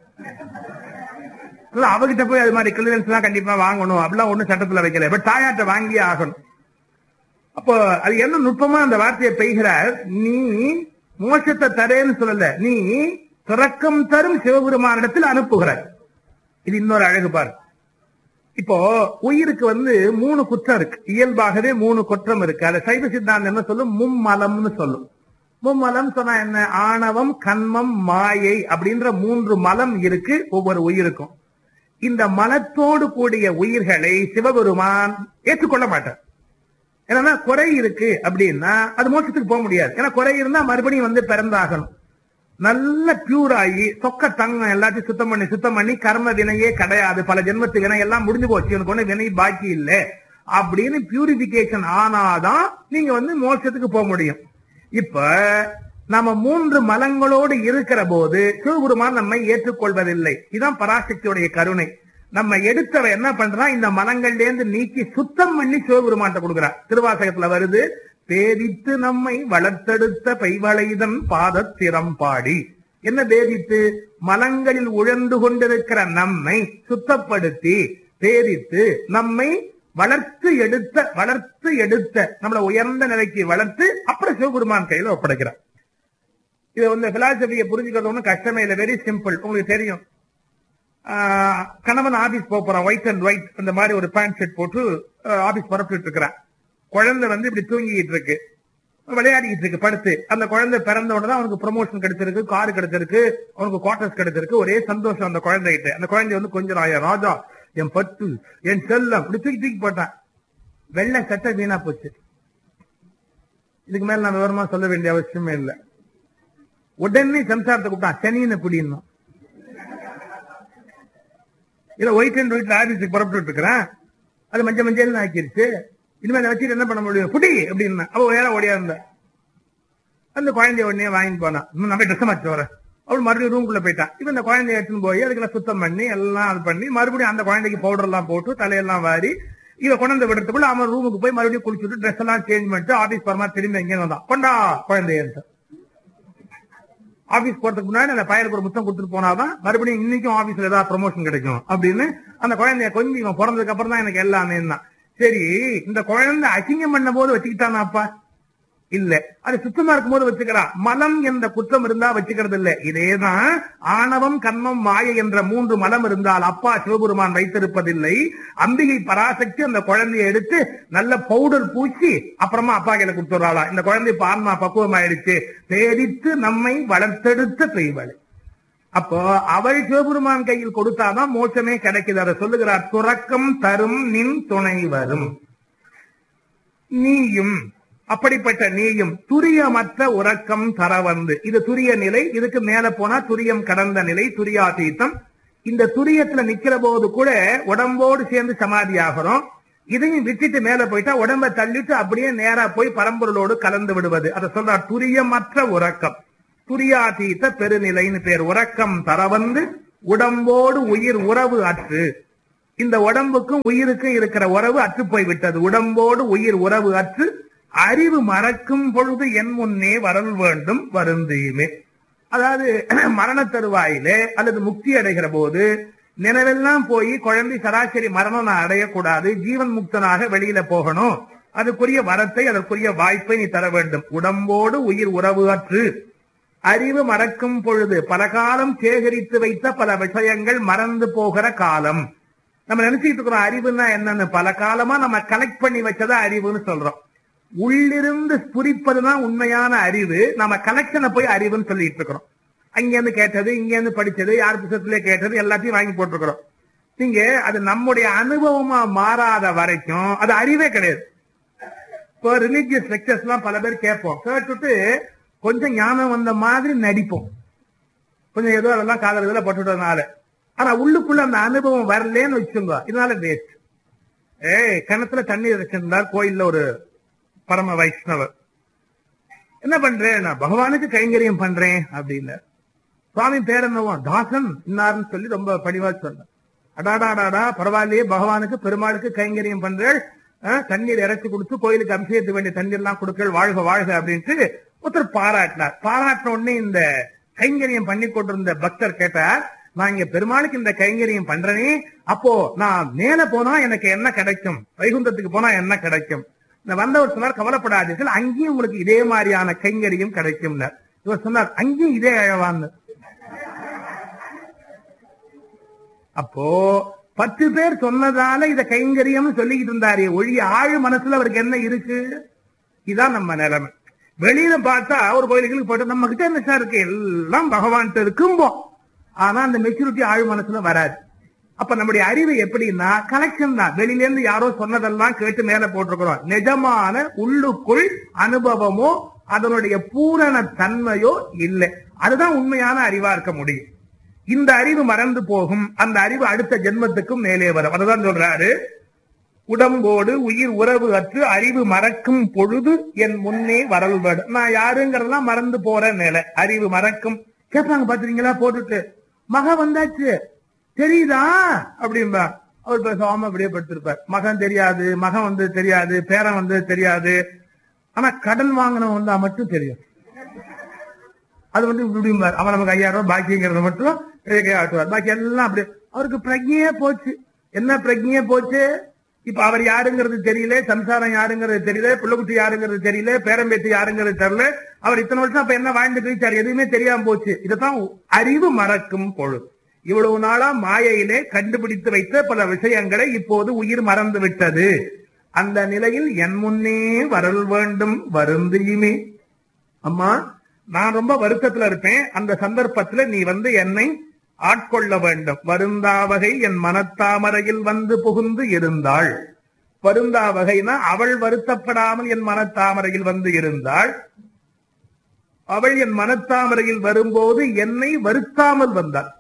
இல்ல அவகிட்ட போய் அது மாதிரி கிளியரன்ஸ் எல்லாம் கண்டிப்பா வாங்கணும் அப்படிலாம் ஒண்ணும் சட்டத்துல வைக்கல பட் தாயார்ட்ட வாங்கியே ஆகணும் அப்போ அது என்ன நுட்பமா அந்த வார்த்தையை பெய்கிறார் நீ மோசத்தை தரேன்னு சொல்லல நீ துறக்கம் தரும் சிவபெருமானிடத்தில் அனுப்புகிறாய் இது இன்னொரு அழகு பாரு இப்போ உயிருக்கு வந்து மூணு குற்றம் இருக்கு இயல்பாகவே மூணு குற்றம் இருக்கு அதை சைவ சித்தாந்தம் என்ன சொல்லும் மும்மலம்னு சொல்லும் மும்மலம் சொன்னா என்ன ஆணவம் கண்மம் மாயை அப்படின்ற மூன்று மலம் இருக்கு ஒவ்வொரு உயிருக்கும் இந்த மலத்தோடு கூடிய உயிர்களை சிவபெருமான் ஏற்றுக்கொள்ள மாட்டார் ஏன்னா குறை இருக்கு அப்படின்னா அது மோட்சத்துக்கு போக முடியாது ஏன்னா குறை இருந்தா மறுபடியும் வந்து பிறந்தாகணும் நல்ல பியூர் ஆகி சொக்க தங்கம் எல்லாத்தையும் சுத்தம் பண்ணி சுத்தம் பண்ணி கர்ம வினையே கிடையாது பல ஜென்மத்து வினை எல்லாம் முடிஞ்சு போச்சு எனக்கு ஒண்ணு வினை பாக்கி இல்லை அப்படின்னு பியூரிபிகேஷன் ஆனாதான் நீங்க வந்து மோட்சத்துக்கு போக முடியும் இப்ப நாம மூன்று மலங்களோடு இருக்கிற போது சிவபெருமான் நம்மை ஏற்றுக்கொள்வதில்லை இதுதான் பராசக்தியுடைய கருணை நம்ம எடுத்தவ என்ன பண்றா இந்த மலங்கள்ல இருந்து நீக்கி சுத்தம் பண்ணி சிவபெருமான்ட்ட கொடுக்குறா திருவாசகத்துல வருது பேதித்து நம்மை வளர்த்தெடுத்த பைவளைதன் பாதத்திறம் பாடி என்ன பேதித்து மலங்களில் உழந்து கொண்டிருக்கிற நம்மை சுத்தப்படுத்தி பேதித்து நம்மை வளர்த்து எடுத்த வளர்த்து எடுத்த நம்மள உயர்ந்த நிலைக்கு வளர்த்து அப்புறம் சிவபெருமான் கையில ஒப்படைக்கிறார் இது வந்து பிலாசபியை புரிஞ்சுக்கிறது ஒன்றும் கஷ்டமே இல்லை வெரி சிம்பிள் உங்களுக்கு தெரியும் ஆஹ் கணவன் ஆபீஸ் போக போறான் ஒயிட் அண்ட் ஒயிட் அந்த மாதிரி ஒரு பேண்ட் ஷர்ட் போட்டு ஆபீஸ் புறப்பட்டு இருக்கிறான் குழந்தை வந்து இப்படி தூங்கிட்டு இருக்கு விளையாடிட்டு இருக்கு படுத்து அந்த குழந்தை பிறந்த உடனே அவனுக்கு ப்ரொமோஷன் கிடைச்சிருக்கு கார் கிடைச்சிருக்கு அவனுக்கு குவார்டர்ஸ் கிடைச்சிருக்கு ஒரே சந்தோஷம் அந்த குழந்தைகிட்ட அந்த குழந்தை வந்து கொஞ்சம் ஆயா ராஜா என் பட்டு என் செல்லம் இப்படி தூக்கி தூக்கி போட்டான் வெள்ளை சட்டை வீணா போச்சு இதுக்கு மேல நான் விவரமா சொல்ல வேண்டிய அவசியமே இல்லை உடனே சம்சாரத்தை கூப்பிட்டான் சனின்னு பிடினும் இல்ல ஒயிட் அண்ட் ஒயிட்ல ஆபீஸுக்கு புறப்பட்டு இருக்கிறேன் அது மஞ்சள் மஞ்சள் ஆக்கிருச்சு இனிமேல் அதை வச்சுட்டு என்ன பண்ண முடியும் புடி அப்படின்னு அவ வேற ஓடியா இருந்த அந்த குழந்தைய உடனே வாங்கிட்டு போனான் இன்னும் நம்ம ட்ரெஸ் மாற்றி வரேன் அவள் மறுபடியும் ரூம்குள்ள போயிட்டான் இப்ப இந்த குழந்தைய எடுத்துன்னு போய் அதுக்கெல்லாம் சுத்தம் பண்ணி எல்லாம் அது பண்ணி மறுபடியும் அந்த குழந்தைக்கு பவுடர் எல்லாம் போட்டு தலையெல்லாம் வாரி இவ கொண்டு விடுறதுக்குள்ள அவன் ரூமுக்கு போய் மறுபடியும் குளிச்சுட்டு ட்ரெஸ் எல்லாம் சேஞ்ச் பண்ணிட்டு ஆபீஸ் போற மாதிரி திரும்பி எங்கேயும் வந்தான் கொண்டா குழந்தைய ஆபீஸ் போறதுக்கு முன்னாடி அந்த பையனுக்கு ஒரு முத்தம் கொடுத்துட்டு போனாதான் மறுபடியும் இன்னைக்கும் ஆபீஸ்ல ஏதாவது ப்ரொமோஷன் கிடைக்கும் அப்படின்னு அந்த குழந்தைய கொஞ்சம் இவன் பிறந்ததுக்கு அப்புறம் தான் எனக்கு எல்லாமே தான் சரி இந்த குழந்தை அசிங்கம் பண்ண போது வச்சுக்கிட்டானாப்பா இல்ல அது சுத்தமா இருக்கும் போது வச்சுக்கிறா மலம் என்ற குற்றம் இருந்தா வச்சுக்கிறது இல்ல இதேதான் ஆணவம் கண்மம் மாயை என்ற மூன்று மலம் இருந்தால் அப்பா சிவபெருமான் வைத்திருப்பதில்லை அம்பிகை பராசக்தி அந்த குழந்தையை எடுத்து நல்ல பவுடர் பூசி அப்புறமா அப்பா கையில கொடுத்துறாளா இந்த குழந்தை இப்ப ஆன்மா பக்குவம் ஆயிடுச்சு பேரித்து நம்மை வளர்த்தெடுத்த பெய்வளை அப்போ அவள் சிவபெருமான் கையில் கொடுத்தாதான் மோட்சமே கிடைக்குது அதை சொல்லுகிறார் துறக்கம் தரும் நின் துணை வரும் நீயும் அப்படிப்பட்ட நீயும் துரியமற்ற உறக்கம் தர வந்து இது துரிய நிலை இதுக்கு மேல போனா துரியம் கடந்த நிலை துரியாதீத்தம் இந்த துரியத்துல நிக்கிற போது கூட உடம்போடு சேர்ந்து சமாதி ஆகிறோம் இதையும் விட்டுட்டு மேல போயிட்டா உடம்ப தள்ளிட்டு அப்படியே நேரா போய் பரம்பொருளோடு கலந்து விடுவது அதை சொல்றார் துரியமற்ற உறக்கம் துரியாதீத பெருநிலைன்னு பேர் உறக்கம் தரவந்து உடம்போடு உயிர் உறவு அற்று இந்த உடம்புக்கும் உயிருக்கும் இருக்கிற உறவு அற்று போய் விட்டது உடம்போடு உயிர் உறவு அற்று அறிவு மறக்கும் பொழுது என் முன்னே வரல் வேண்டும் வருந்தியுமே அதாவது மரண தருவாயிலே அல்லது முக்தி அடைகிற போது நினைவெல்லாம் போய் குழந்தை சராசரி மரணம் நான் அடையக்கூடாது ஜீவன் முக்தனாக வெளியில போகணும் அதுக்குரிய வரத்தை அதற்குரிய வாய்ப்பை நீ தர வேண்டும் உடம்போடு உயிர் உறவு அற்று அறிவு மறக்கும் பொழுது பல காலம் சேகரித்து வைத்த பல விஷயங்கள் மறந்து போகிற காலம் நம்ம நினைச்சிட்டு இருக்கிறோம் அறிவுன்னா என்னன்னு பல காலமா நம்ம கலெக்ட் பண்ணி வச்சதா அறிவுன்னு சொல்றோம் உள்ளிருந்து புரிப்பதுதான் உண்மையான அறிவு நம்ம கலெக்ஷனை போய் அறிவுன்னு சொல்லிட்டு இருக்கிறோம் அங்கிருந்து கேட்டது இங்க இருந்து படிச்சது யார் புத்தகத்திலே கேட்டது எல்லாத்தையும் வாங்கி போட்டிருக்கிறோம் நீங்க அது நம்முடைய அனுபவமா மாறாத வரைக்கும் அது அறிவே கிடையாது இப்போ ரிலீஜியஸ் லெக்சர்ஸ் எல்லாம் பல பேர் கேட்போம் கேட்டுட்டு கொஞ்சம் ஞானம் வந்த மாதிரி நடிப்போம் கொஞ்சம் ஏதோ அதெல்லாம் காதல் இதெல்லாம் போட்டுட்டதுனால ஆனா உள்ளுக்குள்ள அந்த அனுபவம் வரலன்னு வச்சுங்க இதனால வேஸ்ட் ஏய் கிணத்துல தண்ணீர் வச்சிருந்தார் கோயில்ல ஒரு பரம வைஷ்ணவர் என்ன பண்றேன் நான் பகவானுக்கு கைங்கரியம் பண்றேன் அப்படின்னு சுவாமி பேர் என்னவோ தாசன் இன்னார்னு சொல்லி ரொம்ப பணிவா சொன்னேன் அடாடாடாடா பரவாயில்லையே பகவானுக்கு பெருமாளுக்கு கைங்கரியம் பண்றேன் அஹ், தண்ணீர் இறைச்சி கொடுத்து கோயிலுக்கு அபிஷேகத்துக்கு வேண்டிய தண்ணீர் எல்லாம் கொடுக்கள் வாழ்க வாழ்க அப்படின்ட்டு ஒருத்தர் பாராட்டினார் பாராட்டின உடனே இந்த கைங்கரியம் பண்ணி கொண்டிருந்த பக்தர் கேட்டார் நான் இங்க பெருமாளுக்கு இந்த கைங்கரியம் பண்றேனே அப்போ நான் மேல போனா எனக்கு என்ன கிடைக்கும் வைகுந்தத்துக்கு போனா என்ன கிடைக்கும் இந்த வந்தவர் சொன்னார் கவலைப்படாதீர்கள் அங்கேயும் உங்களுக்கு இதே மாதிரியான கைங்கரியம் கிடைக்கும் இவர் சொன்னார் அங்கேயும் இதே அழவான்னு அப்போ பத்து பேர் சொன்னதால இத கைங்கரியம் சொல்லிக்கிட்டு இருந்தாரு ஒழிய ஆழ் மனசுல அவருக்கு என்ன இருக்கு இதான் நம்ம நிலைமை வெளியில பார்த்தா ஒரு கோயிலுக்கு போயிட்டு நம்ம கிட்ட என்ன சார் இருக்கு எல்லாம் பகவான் இருக்கும்போம் ஆனா அந்த மெச்சூரிட்டி ஆழ் மனசுல வராது அப்ப நம்முடைய அறிவு எப்படின்னா கனெக்ஷன் தான் வெளியில இருந்து யாரோ சொன்னதெல்லாம் கேட்டு மேல போட்டிருக்கிறோம் நிஜமான உள்ளுக்குள் அனுபவமோ அதனுடைய பூரண தன்மையோ இல்லை அதுதான் உண்மையான அறிவா இருக்க முடியும் இந்த அறிவு மறந்து போகும் அந்த அறிவு அடுத்த ஜென்மத்துக்கும் மேலே வரும் அதுதான் சொல்றாரு உடம்போடு உயிர் உறவு அற்று அறிவு மறக்கும் பொழுது என் முன்னே வரல் வேண்டும் நான் யாருங்கிறதெல்லாம் மறந்து போற நிலை அறிவு மறக்கும் கேட்பாங்க பாத்துறீங்களா போட்டுட்டு மக வந்தாச்சு தெரியுதா அப்படின்பா அவர் பேசாம அப்படியே படுத்திருப்பார் மகன் தெரியாது மகன் வந்து தெரியாது பேரன் வந்து தெரியாது ஆனா கடன் வாங்கினவன் வந்தா மட்டும் தெரியும் அது வந்து இப்படிம்பார் அவன் நமக்கு ஐயாயிரம் ரூபாய் பாக்கிங்கிறத மட்டும் கை ஆட்டுவார் பாக்கி எல்லாம் அப்படி அவருக்கு பிரஜையே போச்சு என்ன பிரஜையே போச்சு இப்ப அவர் யாருங்கிறது தெரியல சம்சாரம் யாருங்கிறது தெரியல பிள்ளைக்குட்டி யாருங்கிறது தெரியல பேரம்பேத்தி யாருங்கிறது தெரியல அவர் இத்தனை வருஷம் அப்ப என்ன வாழ்ந்து கழிச்சார் எதுவுமே தெரியாம போச்சு இதைத்தான் அறிவு மறக்கும் பொழுது இவ்வளவு நாளா மாயையிலே கண்டுபிடித்து வைத்த பல விஷயங்களை இப்போது உயிர் மறந்து விட்டது அந்த நிலையில் என் முன்னே வரல் வேண்டும் வருந்தியுமே அம்மா நான் ரொம்ப வருத்தத்துல இருப்பேன் அந்த சந்தர்ப்பத்துல நீ வந்து என்னை ஆட்கொள்ள வேண்டும் வருந்தாவகை என் மனத்தாமரையில் வந்து புகுந்து இருந்தாள் வருந்தாவகைனா அவள் வருத்தப்படாமல் என் மனத்தாமரையில் வந்து இருந்தாள் அவள் என் மனத்தாமரையில் வரும்போது என்னை வருத்தாமல் வந்தாள்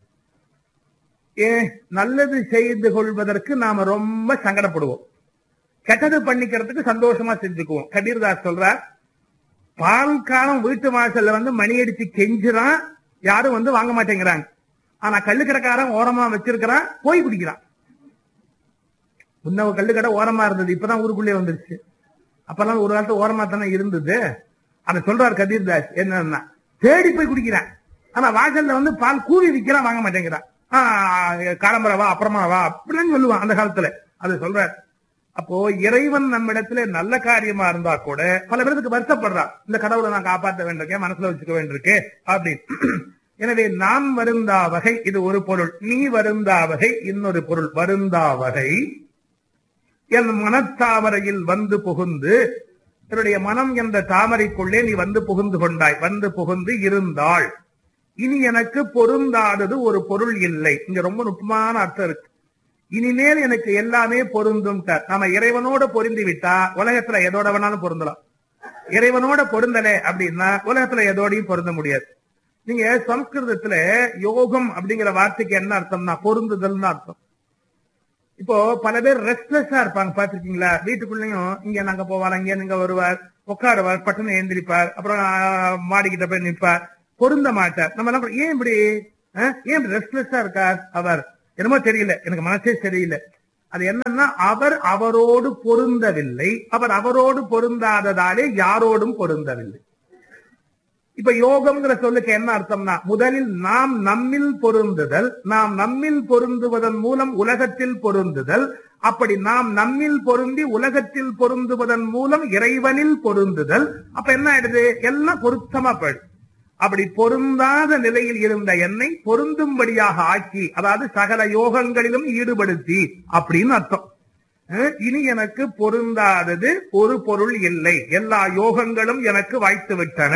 ஏ நல்லது செய்து கொள்வதற்கு நாம ரொம்ப சங்கடப்படுவோம் கெட்டது பண்ணிக்கிறதுக்கு சந்தோஷமா செஞ்சுக்குவோம் கபீர்தாஸ் சொல்றார் பால் காலம் வீட்டு வாசல்ல வந்து மணி அடிச்சு கெஞ்சுறான் யாரும் வந்து வாங்க மாட்டேங்கிறாங்க ஆனா கள்ளுக்கடைக்காரன் ஓரமா வச்சிருக்கிறான் போய் குடிக்கிறான் முன்ன கள்ளுக்கடை ஓரமா இருந்தது இப்பதான் ஊருக்குள்ளே வந்துருச்சு அப்பெல்லாம் ஒரு காலத்து ஓரமா தானே இருந்தது அதை சொல்றார் கபீர்தாஸ் என்னன்னா தேடி போய் குடிக்கிறான் ஆனா வாசல்ல வந்து பால் கூவி விக்கிறான் வாங்க மாட்டேங்கிறான் ஆஹ் காலம்பர வா அப்புறமா வா அப்படின்னு சொல்லுவான் அந்த காலத்துல அது சொல்றார் அப்போ இறைவன் நம்மிடத்துல நல்ல காரியமா இருந்தா கூட பல பேருக்கு வருத்தப்படுறான் இந்த கடவுளை நான் காப்பாற்ற வேண்டியிருக்கேன் மனசுல வச்சுக்க வேண்டியிருக்கு அப்படின்னு எனவே நான் வருந்தா வகை இது ஒரு பொருள் நீ வருந்தா வகை இன்னொரு பொருள் வருந்தா வகை என் மனத்தாமரையில் வந்து புகுந்து என்னுடைய மனம் என்ற தாமரைக்குள்ளே நீ வந்து புகுந்து கொண்டாய் வந்து புகுந்து இருந்தாள் இனி எனக்கு பொருந்தாதது ஒரு பொருள் இல்லை இங்க ரொம்ப நுட்பமான அர்த்தம் இருக்கு இனிமேல் எனக்கு எல்லாமே பொருந்தும் நாம இறைவனோட பொருந்தி விட்டா உலகத்துல எதோட வேணாலும் பொருந்தலாம் இறைவனோட பொருந்தல அப்படின்னா உலகத்துல எதோடையும் பொருந்த முடியாது நீங்க சம்ஸ்கிருதத்துல யோகம் அப்படிங்கிற வார்த்தைக்கு என்ன அர்த்தம்னா பொருந்துதல்னு அர்த்தம் இப்போ பல பேர் ரெஸ்ட்லெஸ்ஸா இருப்பாங்க பாத்திருக்கீங்களா வீட்டுக்குள்ளயும் இங்க நாங்க போவார் அங்க இங்க வருவார் உட்காருவார் பட்டுன்னு எந்திரிப்பார் அப்புறம் ஆஹ், மாடிக்கிட்ட போய் நிற்பார் பொருந்த மாட்டார் நம்ம என்ன பண்றோம்? ஏன் இப்படி ஆஹ், ஏன் ரெஸ்ட்லெஸ்ஸா இருக்கார் அவர் என்னமோ தெரியல எனக்கு மனசே சரியில்லை அது என்னன்னா அவர் அவரோடு பொருந்தவில்லை அவர் அவரோடு பொருந்தாததாலே யாரோடும் பொருந்தவில்லை இப்ப யோகம்ங்கிற சொல்லுக்கு என்ன அர்த்தம்னா முதலில் நாம் நம்மில் பொருந்துதல் நாம் நம்மில் பொருந்துவதன் மூலம் உலகத்தில் பொருந்துதல் அப்படி நாம் நம்மில் பொருந்தி உலகத்தில் பொருந்துவதன் மூலம் இறைவனில் பொருந்துதல் அப்ப என்ன ஆயிடுது எல்லாம் பொருத்தமா போயிடுது அப்படி பொருந்தாத நிலையில் இருந்த என்னை பொருந்தும்படியாக ஆக்கி அதாவது சகல யோகங்களிலும் ஈடுபடுத்தி அப்படின்னு அர்த்தம் அஹ், இனி எனக்கு பொருந்தாதது ஒரு பொருள் இல்லை எல்லா யோகங்களும் எனக்கு வாய்த்து விட்டன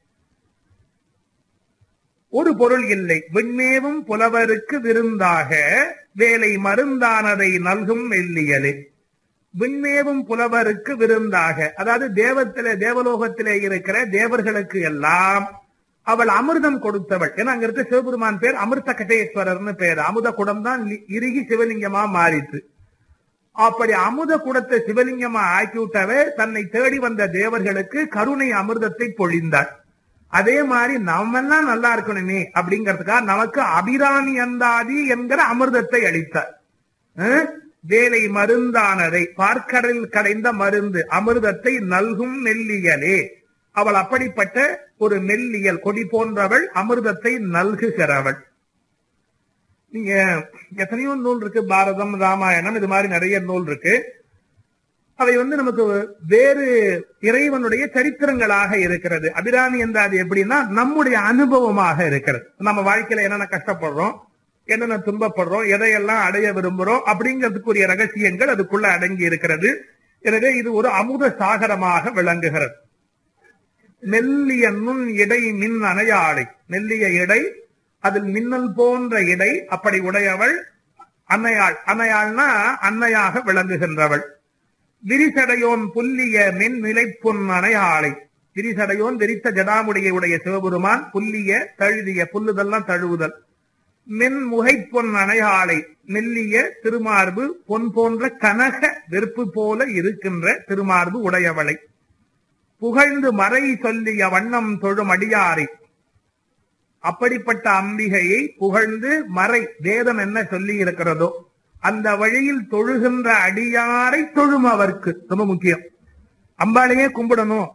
ஒரு பொருள் இல்லை விண்மேவும் புலவருக்கு விருந்தாக வேலை மருந்தானதை நல்கும் வெள்ளியலே விண்மேவும் புலவருக்கு விருந்தாக அதாவது தேவத்திலே தேவலோகத்திலே இருக்கிற தேவர்களுக்கு எல்லாம் அவள் அமிர்தம் கொடுத்தவள் ஏன்னா அங்க இருக்க சிவபெருமான் பேர் அமிர்த கட்டேஸ்வரர்னு பேர் அமுத குடம் தான் லி- இறுகி சிவலிங்கமா மாறிட்டு அப்படி அமுத குடத்தை சிவலிங்கமா ஆக்கி விட்டவே தன்னை தேடி வந்த தேவர்களுக்கு கருணை அமிர்தத்தை பொழிந்தார் அதே மாதிரி நாமெல்லாம் நல்லா இருக்கணுமே அப்படிங்கிறதுக்காக நமக்கு அபிராமி அந்தாதி என்கிற அமிர்தத்தை அளித்தார் அஹ்? வேலை மருந்தானதை பார்க்கடலில் கடைந்த மருந்து அமிர்தத்தை நல்கும் மெல்லியலே அவள் அப்படிப்பட்ட ஒரு மெல்லியல் கொடி போன்றவள் அமிர்தத்தை நல்குகிறவள் நீங்க எத்தனையோ நூல் இருக்கு பாரதம் ராமாயணம் இது மாதிரி நிறைய நூல் இருக்கு அவை வந்து நமக்கு வேறு இறைவனுடைய சரித்திரங்களாக இருக்கிறது அபிராமி என்ற அது எப்படின்னா நம்முடைய அனுபவமாக இருக்கிறது நம்ம வாழ்க்கையில என்னென்ன கஷ்டப்படுறோம் என்னென்ன துன்பப்படுறோம் எதையெல்லாம் அடைய விரும்புறோம் அப்படிங்கிறதுக்குரிய ரகசியங்கள் அதுக்குள்ள அடங்கி இருக்கிறது எனவே இது ஒரு அமுத சாகரமாக விளங்குகிறது மெல்லிய நுண் இடை மின் அணையாடை மெல்லிய இடை அதில் மின்னல் போன்ற இடை அப்படி உடையவள் அன்னையாள் அன்னையாள்னா அன்னையாக விளங்குகின்றவள் விரிசடையோன் புல்லிய மென் நிலைப்புன் அணையாளை விரிசடையோன் விரித்த ஜடாமுடைய உடைய சிவபெருமான் புல்லிய தழுதிய புல்லுதல்லாம் தழுவுதல் மென் முகைப்பொன் அணையாளை மெல்லிய திருமார்பு பொன் போன்ற கனக வெறுப்பு போல இருக்கின்ற திருமார்பு உடையவளை புகழ்ந்து மறை சொல்லிய வண்ணம் தொழும் அடியாரை அப்படிப்பட்ட அம்பிகையை புகழ்ந்து மறை வேதம் என்ன சொல்லி இருக்கிறதோ அந்த வழியில் தொழுகின்ற அடியாரை தொழும் அவர்க்கு ரொம்ப முக்கியம் அம்பாளையே கும்பிடணும்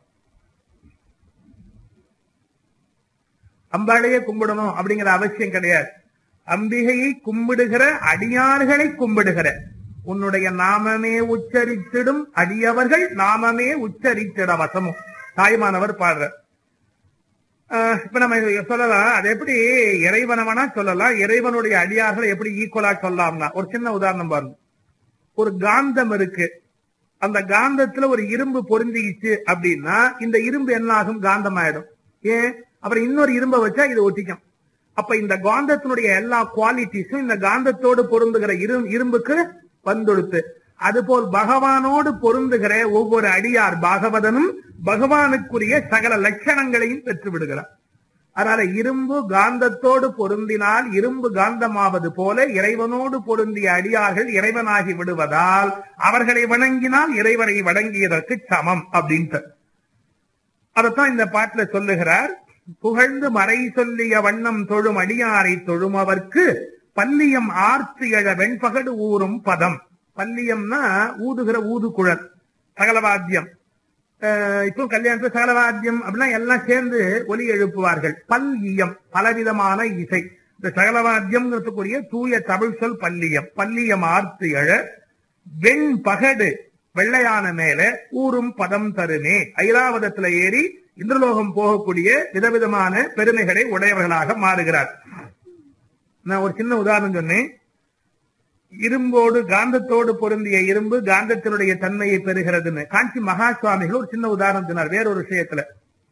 அம்பாளையே கும்பிடணும் அப்படிங்கிற அவசியம் கிடையாது அம்பிகையை கும்பிடுகிற அடியார்களை கும்பிடுகிற உன்னுடைய நாமமே உச்சரித்திடும் அடியவர்கள் நாமமே உச்சரித்திட வசமும் தாய்மானவர் பாடுற ஆஹ் இப்ப நம்ம சொல்லலாம் அது எப்படி இறைவனவனா சொல்லலாம் இறைவனுடைய அடியார்களை எப்படி ஈக்குவலா சொல்லலாம்னா ஒரு சின்ன உதாரணம் பாருங்க ஒரு காந்தம் இருக்கு அந்த காந்தத்துல ஒரு இரும்பு பொருந்திக்கிச்சு அப்படின்னா இந்த இரும்பு என்ன ஆகும் காந்தம் ஆயிடும் ஏன் அப்புறம் இன்னொரு இரும்பை வச்சா இது ஒட்டிக்கும் அப்ப இந்த காந்தத்தினுடைய எல்லா குவாலிட்டிஸும் இந்த காந்தத்தோடு பொருந்துகிற இரு இரும்புக்கு வந்துடுத்து அதுபோல் பகவானோடு பொருந்துகிற ஒவ்வொரு அடியார் பாகவதனும் பகவானுக்குரிய சகல லட்சணங்களையும் பெற்று விடுகிறார் அதனால இரும்பு காந்தத்தோடு பொருந்தினால் இரும்பு காந்தமாவது போல இறைவனோடு பொருந்திய அடியார்கள் இறைவனாகி விடுவதால் அவர்களை வணங்கினால் இறைவனை வணங்கியதற்கு சமம் அப்படின்ட்டு அதத்தான் இந்த பாட்டுல சொல்லுகிறார் புகழ்ந்து மறை சொல்லிய வண்ணம் தொழும் அடியாரை தொழுமவர்க்கு பல்லியம் ஆர்த்து எழ வெண்பகடு ஊறும் பதம் பல்லியம்னா ஊதுகிற ஊதுகுழல் சகலவாத்தியம் அஹ் இப்போ கல்யாணத்துல சகலவாத்தியம் அப்படின்னா எல்லாம் சேர்ந்து ஒலி எழுப்புவார்கள் பல்லியம் பலவிதமான இசை இந்த சகலவாத்தியம்ங்கிறதுக்குரிய தூய தமிழ் சொல் பல்லியம் பல்லியம் ஆர்த்து எழ வெண் பகடு வெள்ளையான மேல ஊரும் பதம் தருமே ஐராவதத்துல ஏறி இந்திரலோகம் போகக்கூடிய விதவிதமான பெருமைகளை உடையவர்களாக மாறுகிறார் நான் ஒரு சின்ன உதாரணம் சொன்னேன் இரும்போடு காந்தத்தோடு பொருந்திய இரும்பு காந்தத்தினுடைய தன்மையை பெறுகிறதுன்னு காஞ்சி மகா சுவாமிகள் ஒரு சின்ன உதாரணம் சொன்னார் வேறொரு விஷயத்துல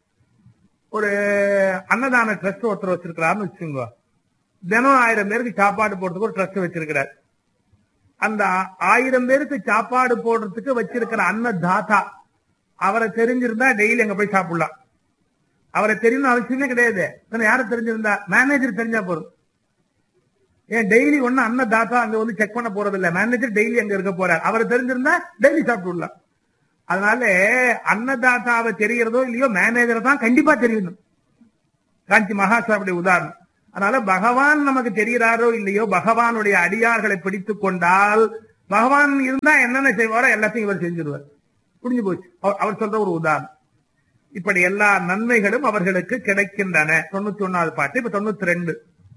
ஒரு அன்னதான ட்ரஸ்ட் ஒருத்தர் வச்சிருக்கிறாருன்னு வச்சுக்கோங்க தினம் ஆயிரம் பேருக்கு சாப்பாடு போடுறதுக்கு ஒரு ட்ரஸ்ட் வச்சிருக்கிறார் அந்த ஆயிரம் பேருக்கு சாப்பாடு போடுறதுக்கு வச்சிருக்கிற அன்ன தாத்தா அவரை தெரிஞ்சிருந்தா டெய்லி அங்க போய் சாப்பிடலாம் அவரை தெரியணும் அவசியமே கிடையாது யாரும் தெரிஞ்சிருந்தா மேனேஜர் தெரிஞ்சா போதும் ஏன் டெய்லி ஒண்ணு அன்னதாத்தா அங்க வந்து செக் பண்ண போறது இல்ல மேனேஜர் டெய்லி அங்க இருக்க போறார் அவர் தெரிஞ்சிருந்தா டெய்லி சாப்பிட்டுலாம் அதனால அன்னதாத்தாவை தெரியறதோ இல்லையோ மேனேஜரை தான் கண்டிப்பா தெரியணும் காஞ்சி மகாசாவுடைய உதாரணம் அதனால பகவான் நமக்கு தெரிகிறாரோ இல்லையோ பகவானுடைய அடியார்களை பிடித்துக் கொண்டால் பகவான் இருந்தா என்னென்ன செய்வாரோ எல்லாத்தையும் இவர் செஞ்சிருவார் புரிஞ்சு போச்சு அவர் அவர் சொல்ற ஒரு உதாரணம் இப்படி எல்லா நன்மைகளும் அவர்களுக்கு கிடைக்கின்றன தொண்ணூத்தி ஒன்னாவது பாட்டு இப்ப தொண்ணூத்தி ரெண்டு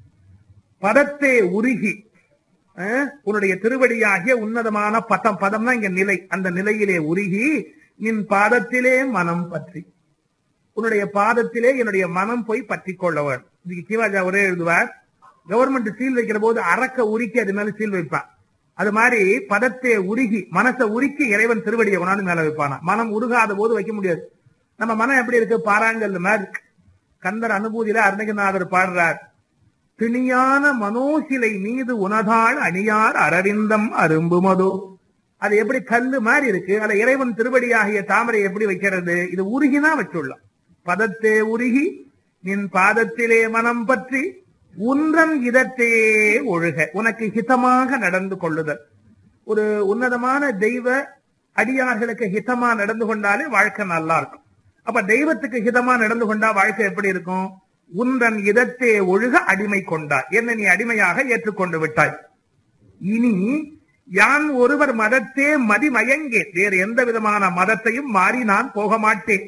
பதத்தே உருகி அஹ், உன்னுடைய திருவடியாகிய உன்னதமான பதம் பதம்னா இங்க நிலை அந்த நிலையிலே உருகி நின் பாதத்திலே மனம் பற்றி உன்னுடைய பாதத்திலே என்னுடைய மனம் போய் பற்றி கொள்ளவன் இதுக்கு சிவாஜா ஒரே எழுதுவார் கவர்மெண்ட் சீல் வைக்கிற போது அறக்க உருக்கி அது மேல சீல் வைப்பான் அது மாதிரி பதத்தை உருகி மனசை உருக்கி இறைவன் திருவடியை கொண்டாந்து மேல வைப்பானா மனம் உருகாத போது வைக்க முடியாது நம்ம மனம் எப்படி இருக்கு பாறாங்கல் மாதிரி கந்தர் அனுபூதியில அருணகிரிநாதர் பாடுறார் திணியான மனோசிலை மீது உனதாள் அணியார் அரவிந்தம் அரும்புமதோ அது எப்படி கல்லு மாதிரி இருக்கு அதுல இறைவன் திருவடியாகிய தாமரை எப்படி வைக்கிறது இது உருகிதான் வச்சுள்ளோம் பதத்தே உருகி நின் பாதத்திலே மனம் பற்றி உன்றன் இதத்தே ஒழுக உனக்கு ஹிதமாக நடந்து கொள்ளுதல் ஒரு உன்னதமான தெய்வ அடியார்களுக்கு ஹிதமா நடந்து கொண்டாலே வாழ்க்கை நல்லா இருக்கும் அப்ப தெய்வத்துக்கு ஹிதமா நடந்து கொண்டா வாழ்க்கை எப்படி இருக்கும் உன்றன் இதத்தே ஒழுக அடிமை கொண்டாய் என்ன நீ அடிமையாக ஏற்றுக்கொண்டு விட்டாய் இனி யான் ஒருவர் மதத்தே மதிமயங்கே வேறு எந்த விதமான மதத்தையும் மாறி நான் போக மாட்டேன்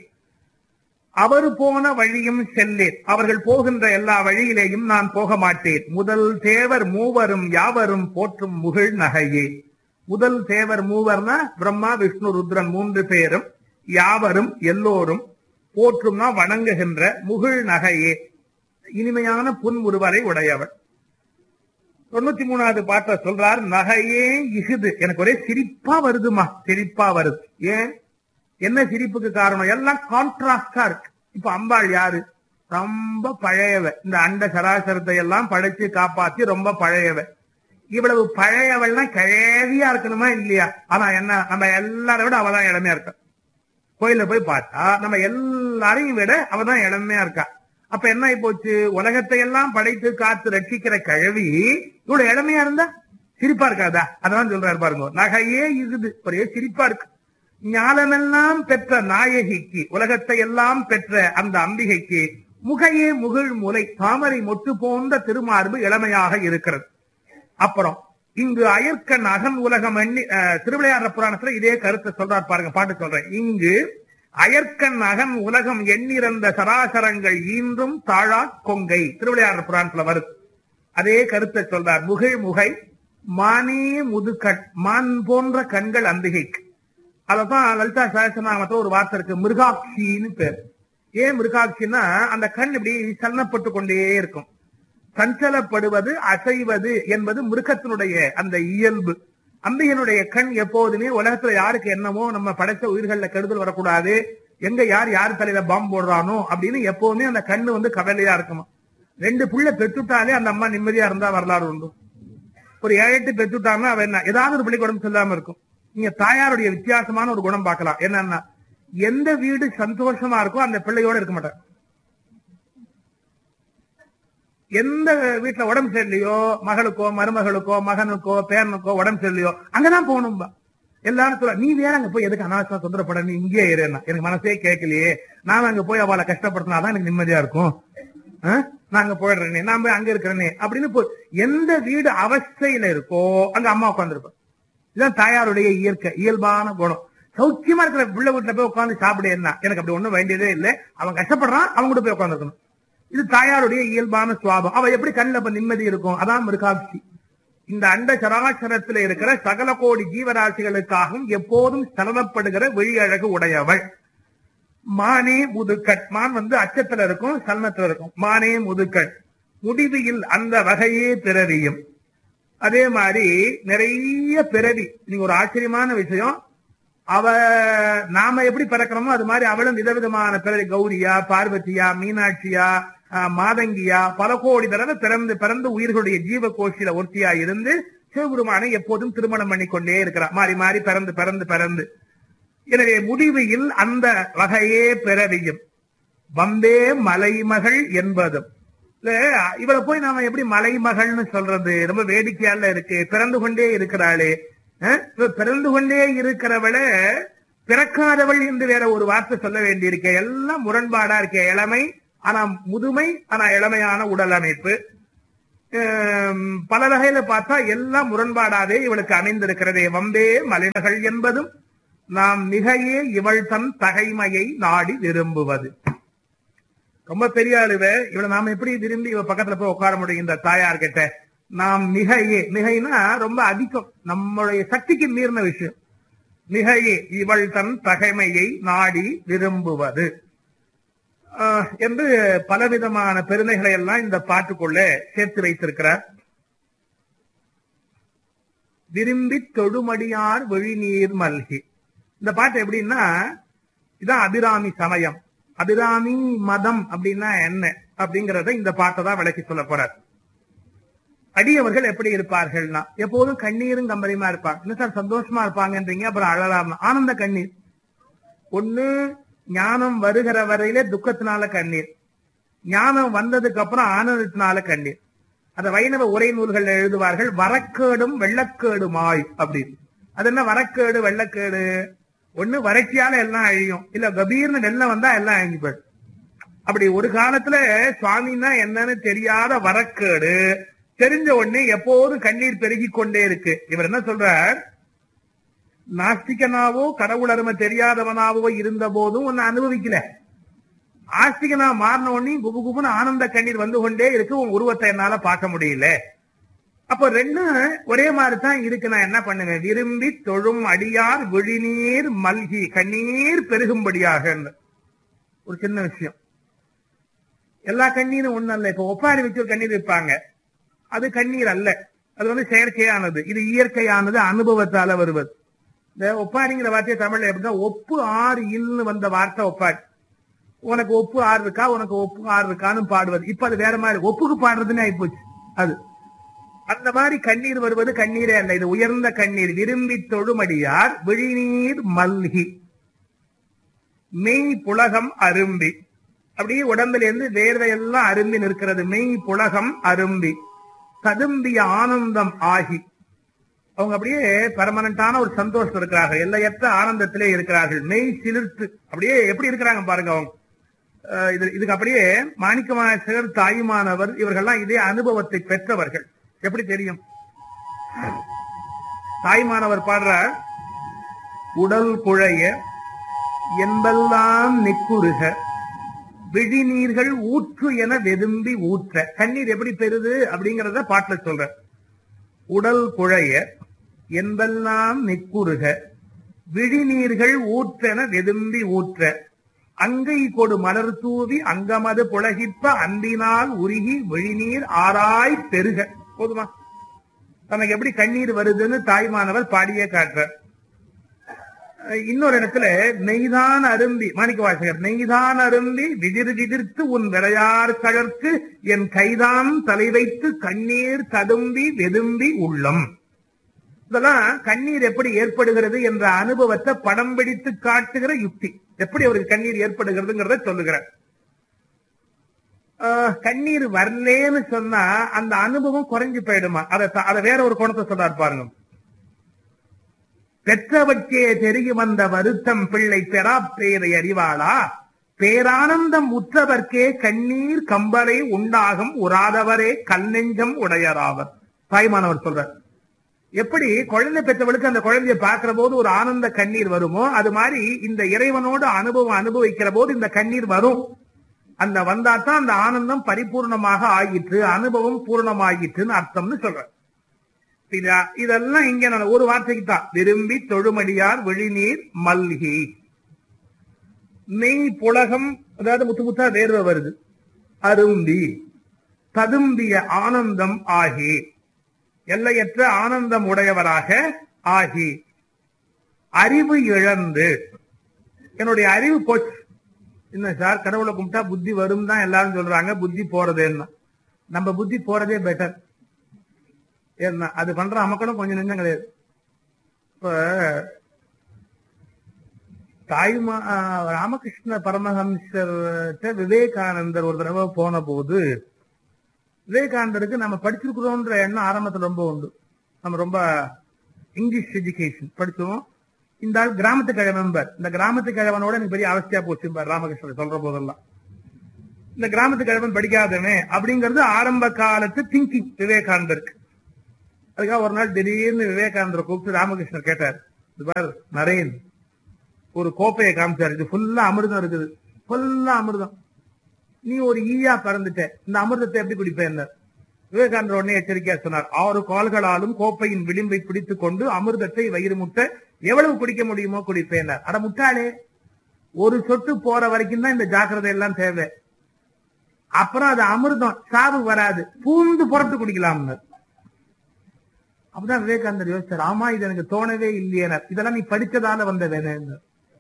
அவர் போன வழியும் செல்லேன் அவர்கள் போகின்ற எல்லா வழியிலேயும் நான் போக மாட்டேன் முதல் தேவர் மூவரும் யாவரும் போற்றும் முகிழ் நகையே முதல் தேவர் மூவர்னா பிரம்மா விஷ்ணு ருத்ரன் மூன்று பேரும் யாவரும் எல்லோரும் போற்றும்னா வணங்குகின்ற முகிழ் நகையே இனிமையான புன்முறுவரை உடையவர் தொண்ணூத்தி மூணாவது பாட்ட சொல்றார் நகையே இகுது எனக்கு ஒரே சிரிப்பா வருதுமா சிரிப்பா வருது ஏன் என்ன சிரிப்புக்கு காரணம் எல்லாம் கான்ட்ராஸ்டா இருக்கு இப்ப அம்பாள் யாரு ரொம்ப பழையவ இந்த அண்ட சராசரத்தை எல்லாம் படைச்சு காப்பாத்தி ரொம்ப பழையவ இவ்வளவு பழையவள்னா கிழவியா இருக்கணுமா இல்லையா ஆனா என்ன நம்ம எல்லாரை விட அவதான் இளமையா இருக்கா கோயில போய் பார்த்தா நம்ம எல்லாரையும் விட அவதான் இளமையா இருக்கா அப்ப என்ன ஆகி போச்சு உலகத்தை எல்லாம் படைத்து காத்து ரட்சிக்கிற கிழவி இவ்வளவு இளமையா இருந்தா சிரிப்பா இருக்காதா அதான் சொல்றாரு பாருங்க நகையே இருக்குது ஒரே சிரிப்பா இருக்கு ஞானமெல்லாம் பெற்ற நாயகிக்கு உலகத்தை எல்லாம் பெற்ற அந்த அம்பிகைக்கு முகையே முகிழ் முலை தாமரை மொட்டு போன்ற திருமார்பு இளமையாக இருக்கிறது அப்புறம் இங்கு அயற்கண் அகன் உலகம் எண்ணி அஹ், திருவிளையாடற புராணத்துல இதே கருத்தை சொல்றார் பாருங்க பாட்டு சொல்றேன் இங்கு அயற்கண் அகன் உலகம் எண்ணிறந்த சராசரங்கள் ஈன்றும் தாழா கொங்கை திருவிளையாடற புராணத்துல வருது அதே கருத்தை சொல்றார் முகிழ் முகை மானே முதுகண் மான் போன்ற கண்கள் அம்பிகைக்கு அததான் லலிதா சகசநாமத்துல ஒரு வார்த்தை இருக்கு மிருகாட்சின்னு பேர் ஏன் மிருகாட்சின்னா அந்த கண் இப்படி சலனப்பட்டு கொண்டே இருக்கும் சஞ்சலப்படுவது அசைவது என்பது மிருகத்தினுடைய அந்த இயல்பு அம்பிகனுடைய கண் எப்போதுமே உலகத்துல யாருக்கு என்னமோ நம்ம படைச்ச உயிர்கள்ல கெடுதல் வரக்கூடாது எங்க யார் யார் தலையில பாம்பு போடுறானோ அப்படின்னு எப்பவுமே அந்த கண்ணு வந்து கவலையா இருக்குமா ரெண்டு புள்ள பெற்றுட்டாலே அந்த அம்மா நிம்மதியா இருந்தா வரலாறு உண்டு ஒரு ஏழு எட்டு பெற்றுட்டாங்கன்னா அவ என்ன ஏதாவது ஒரு பிள்ளைக்கு உடம்பு சொல்லாம இருக்கும் நீங்க தாயாருடைய வித்தியாசமான ஒரு குணம் பார்க்கலாம் என்னன்னா எந்த வீடு சந்தோஷமா இருக்கோ அந்த பிள்ளையோட இருக்க மாட்டார் எந்த வீட்டுல உடம்பு சரியில்லையோ மகளுக்கோ மருமகளுக்கோ மகனுக்கோ பேரனுக்கோ உடம்பு சரியில்லையோ அங்கதான் போகணும்பா எல்லாரும் சொல்ல நீ வேற அங்க போய் எதுக்கு அனாவசியமா தொந்தரப்பட நீ இங்கேயே இருன்னா எனக்கு மனசே கேட்கலையே நான் அங்க போய் அவளை கஷ்டப்படுத்தினாதான் எனக்கு நிம்மதியா இருக்கும் ஆ? நான் அங்க போயிடுறேனே நான் போய் அங்க இருக்கிறேனே அப்படின்னு போ எந்த வீடு அவஸ்தையில இருக்கோ அங்க அம்மா உட்காந்துருப்பேன் இதுதான் தாயாருடைய இயற்கை இயல்பான குணம் சௌக்கியமா இருக்கிற பிள்ளை வீட்டுல போய் உட்காந்து சாப்பிட என்ன எனக்கு அப்படி ஒண்ணும் வேண்டியதே இல்லை அவன் கஷ்டப்படுறான் அவங்க கூட போய் உட்காந்துருக்கணும் இது தாயாருடைய இயல்பான சுவாபம் அவ எப்படி கண்ணில் அப்ப நிம்மதி இருக்கும் அதான் மிருகாட்சி இந்த அண்ட சராசரத்தில் இருக்கிற சகல கோடி ஜீவராசிகளுக்காகவும் எப்போதும் சலனப்படுகிற வெளியழகு உடையவள் மானே முதுக்கட் மான் வந்து அச்சத்துல இருக்கும் சலனத்துல இருக்கும் மானே முதுக்கட் முடிவில் அந்த வகையே பிறவியும் அதே மாதிரி நிறைய பிறவி நீங்க ஒரு ஆச்சரியமான விஷயம் அவ நாம எப்படி பிறக்கிறோமோ அது மாதிரி அவளும் விதவிதமான பிறவி கௌரியா பார்வதியா மீனாட்சியா ஆஹ், மாதங்கியா பல கோடி தடவை பிறந்து பிறந்து உயிர்களுடைய ஜீவ கோஷில ஒருத்தியா இருந்து சிவபெருமானை எப்போதும் திருமணம் பண்ணி கொண்டே இருக்கிறார் மாறி மாறி பிறந்து பிறந்து பிறந்து எனவே முடிவில் அந்த வகையே பிறவியும் வந்தே மலைமகள் என்பதும் இல்ல இவளை போய் நாம எப்படி மலைமகள்னு சொல்றது ரொம்ப வேடிக்கையால இருக்கு பிறந்து கொண்டே இருக்கிறாளே அஹ், இவ பிறந்து கொண்டே இருக்கிறவளை பிறக்காதவள் என்று வேற ஒரு வார்த்தை சொல்ல வேண்டியிருக்க எல்லாம் முரண்பாடா இருக்க இளமை ஆனா முதுமை ஆனா இளமையான உடல் அமைப்பு ஆம், பல வகையில பார்த்தா எல்லாம் முரண்பாடாவே இவளுக்கு அமைந்திருக்கிறதே வம்பே மலைமகள் என்பதும் நாம் மிகையே இவள் தன் தகைமையை நாடி விரும்புவது ரொம்ப பெரிய ஆளுவ இவளை நாம எப்படி விரும்பி இவ பக்கத்துல போய் உட்கார முடியும் இந்த தாயார் கிட்ட நாம் மிகையே மிகைனா ரொம்ப அதிகம் நம்மளுடைய சக்திக்கு மீறின விஷயம் மிகையே இவள் தன் தகைமையை நாடி விரும்புவது ஆஹ், என்று பலவிதமான பெருமைகளை எல்லாம் இந்த பாட்டுக்குள்ள சேர்த்து வைத்திருக்கிறார் விரும்பி தொடுமடியார் வெளிநீர் மல்கி இந்த பாட்டு எப்படின்னா இதான் அபிராமி சமயம் அபிராமி மதம் அப்படின்னா என்ன அப்படிங்கறத இந்த பாட்டை தான் விளக்கி சொல்ல போறார் அடியவர்கள் எப்படி இருப்பார்கள்னா எப்போதும் கண்ணீரும் கம்பரியுமா இருப்பாங்க என்ன சார் சந்தோஷமா இருப்பாங்கன்றீங்க அப்புறம் அழலாம் ஆனந்த கண்ணீர் ஒண்ணு ஞானம் வருகிற வரையில துக்கத்தினால கண்ணீர் ஞானம் வந்ததுக்கு அப்புறம் ஆனந்தத்தினால கண்ணீர் அந்த வைணவ உரை நூல்கள் எழுதுவார்கள் வரக்கேடும் வெள்ளக்கேடுமாய் அப்படின்னு அது என்ன வரக்கேடு வெள்ளக்கேடு ஒண்ணு வறட்சியால எல்லாம் அழியும் இல்ல கபீர்னு வெள்ளம் வந்தா எல்லாம் அழிஞ்சு போயிடும் அப்படி ஒரு காலத்துல சுவாமின்னா என்னன்னு தெரியாத வரக்கேடு தெரிஞ்ச உடனே எப்போதும் கண்ணீர் பெருகி கொண்டே இருக்கு இவர் என்ன சொல்றார் நாஸ்திகனாவோ கடவுள் அருமை தெரியாதவனாவோ இருந்த போதும் உன்னை அனுபவிக்கல ஆஸ்திகனா மாறின உடனே குபு குபுன்னு ஆனந்த கண்ணீர் வந்து கொண்டே இருக்கு உன் உருவத்தை என்னால பார்க்க முடியல அப்ப ரெண்டும் ஒரே மாதிரி தான் இருக்கு நான் என்ன பண்ணுவேன் விரும்பி தொழும் அடியார் விழிநீர் மல்கி கண்ணீர் பெருகும்படியாக ஒரு சின்ன விஷயம் எல்லா கண்ணீரும் ஒண்ணு அல்ல இப்ப ஒப்பாரி வச்சு ஒரு கண்ணீர் வைப்பாங்க அது கண்ணீர் அல்ல அது வந்து செயற்கையானது இது இயற்கையானது அனுபவத்தால வருவது இந்த ஒப்பாரிங்கிற வார்த்தையை தமிழ்ல எப்படின்னா ஒப்பு ஆறு இல்னு வந்த வார்த்தை ஒப்பாரி உனக்கு ஒப்பு ஆறு இருக்கா உனக்கு ஒப்பு ஆறு இருக்கான்னு பாடுவது இப்ப அது வேற மாதிரி ஒப்புக்கு பாடுறதுன்னு ஆயிப்போச்சு அது அந்த மாதிரி கண்ணீர் வருவது கண்ணீரே அல்ல இது உயர்ந்த கண்ணீர் விரும்பி தொழுமடியார் விழிநீர் மல்கி மெய் புலகம் அரும்பி அப்படியே உடம்புல இருந்து வேர்வையெல்லாம் அரும்பி நிற்கிறது மெய் புலகம் அரும்பி ததும்பிய ஆனந்தம் ஆகி அவங்க அப்படியே பர்மனண்டான ஒரு சந்தோஷம் இருக்கிறார்கள் எல்லையற்ற ஆனந்தத்திலே இருக்கிறார்கள் மெய் சிலிர்த்து அப்படியே எப்படி இருக்கிறாங்க பாருங்க அவங்க அஹ் இது இதுக்கு அப்படியே மாணிக்கவாசகர் தாயுமானவர் இவர்கள்லாம் இதே அனுபவத்தை பெற்றவர்கள் எப்படி தெரியும் தாய்மானவர் பாடுறார் உடல் குழைய என்பெல்லாம் நிக்குறுக விழிநீர்கள் ஊற்று என வெதும்பி ஊற்ற கண்ணீர் எப்படி பெறுது அப்படிங்கறத பாட்டுல சொல்ற உடல் குழைய என்பெல்லாம் நிக்குறுக விழிநீர்கள் ஊற்றென வெதும்பி ஊற்ற அங்கை கொடு மலர் தூவி அங்கமது புலகிப்ப அன்பினால் உருகி விழிநீர் ஆராய் பெருக போதுமா தனக்கு எப்படி கண்ணீர் வருதுன்னு தாய்மானவர் பாடியே காட்டுறார் அஹ் இன்னொரு இடத்துல நெய்தான் அரும்பி மாணிக்க வாசகர் நெய்தான் அரும்பி விதிர் விதிர்த்து உன் விளையார் கழற்கு என் கைதான் தலை வைத்து கண்ணீர் ததும்பி வெதும்பி உள்ளம் இதெல்லாம் கண்ணீர் எப்படி ஏற்படுகிறது என்ற அனுபவத்தை படம் பிடித்து காட்டுகிற யுக்தி எப்படி அவருக்கு கண்ணீர் ஏற்படுகிறதுங்கிறத சொல்லுகிறார் ஆஹ் கண்ணீர் வரலேன்னு சொன்னா அந்த அனுபவம் குறைஞ்சு போயிடுமா அதை த- அதை வேற ஒரு கோணத்தை சொல்றாரு பாருங்க பெற்றவர்க்கே தெரிய வந்த வருத்தம் பிள்ளை பெறா பேரை அறிவாளா பேரானந்தம் உற்றவர்க்கே கண்ணீர் கம்பரை உண்டாகும் உறாதவரே கல்நெஞ்சம் உடையராவர் தாய்மானவர் சொல்றார் எப்படி குழந்தை பெற்றவளுக்கு அந்த குழந்தையை பார்க்கிற போது ஒரு ஆனந்த கண்ணீர் வருமோ அது மாதிரி இந்த இறைவனோட அனுபவம் அனுபவிக்கிற போது இந்த கண்ணீர் வரும் அந்த வந்தாதான் அந்த ஆனந்தம் பரிபூர்ணமாக ஆகிற்று அனுபவம் பூர்ணமாகிற்றுன்னு அர்த்தம்னு சொல்ற இதா- இதெல்லாம் இங்க நான் ஒரு வார்த்தைக்கு தான் விரும்பி தொழுமடியார் வெளிநீர் மல்கி மெய் புலகம் அதாவது முத்து முத்தா வேர்வை வருது அரும்பி ததும்பிய ஆனந்தம் ஆகி எல்லையற்ற ஆனந்தம் உடையவராக ஆகி அறிவு இழந்து என்னுடைய அறிவு போச்சு என்ன சார் கடவுளை கும்பிட்டா புத்தி வரும் தான் எல்லாரும் சொல்றாங்க புத்தி போறதேன்னா நம்ம புத்தி போறதே பெட்டர் ஏன்னா அது பண்ற அமக்களும் கொஞ்சம் நெஞ்சம் கிடையாது இப்ப தாய்மா ராமகிருஷ்ண பரமஹம்சர் விவேகானந்தர் ஒரு தடவை போன போது விவேகானந்தருக்கு நம்ம படிச்சிருக்கிறோன்ற எண்ணம் ஆரம்பத்துல ரொம்ப உண்டு நம்ம ரொம்ப இங்கிலீஷ் எஜுகேஷன் படிச்சோம் இந்த ஆள் கிராமத்து கிழவன்பர் இந்த கிராமத்து கிழவனோட எனக்கு பெரிய அவஸ்தையா போச்சும்பார் ராமகிருஷ்ணன் சொல்ற போதெல்லாம் இந்த கிராமத்து கிழவன் படிக்காதவன் அப்படிங்கிறது ஆரம்ப காலத்து திங்கிங் விவேகானந்தருக்கு அதுக்காக ஒரு நாள் திடீர்னு விவேகானந்தரை கூப்பிட்டு ராமகிருஷ்ணர் கேட்டார் இது பார் நரேன் ஒரு கோப்பையை காமிச்சாரு இது ஃபுல்லா அமிர்தம் இருக்குது ஃபுல்லா அமிர்தம் நீ ஒரு ஈயா பறந்துட்ட இந்த அமிர்தத்தை எப்படி குடிப்பேன் விவேகானந்தர் உடனே எச்சரிக்கையா சொன்னார் ஆறு கால்களாலும் கோப்பையின் விளிம்பை பிடித்துக் கொண்டு அமிர்தத்தை வயிறு முட்ட எவ்வளவு குடிக்க முடியுமோ குடிப்பேன் அட முட்டாளே ஒரு சொட்டு போற வரைக்கும் தான் இந்த ஜாக்கிரதை எல்லாம் தேவை அப்புறம் அது அமிர்தம் சாவு வராது பூந்து புறத்து குடிக்கலாம்னு அப்பதான் விவேகானந்தர் யோசிச்சார் ஆமா இது எனக்கு தோணவே இல்லையே இதெல்லாம் நீ படிச்சதால வந்த வேணும்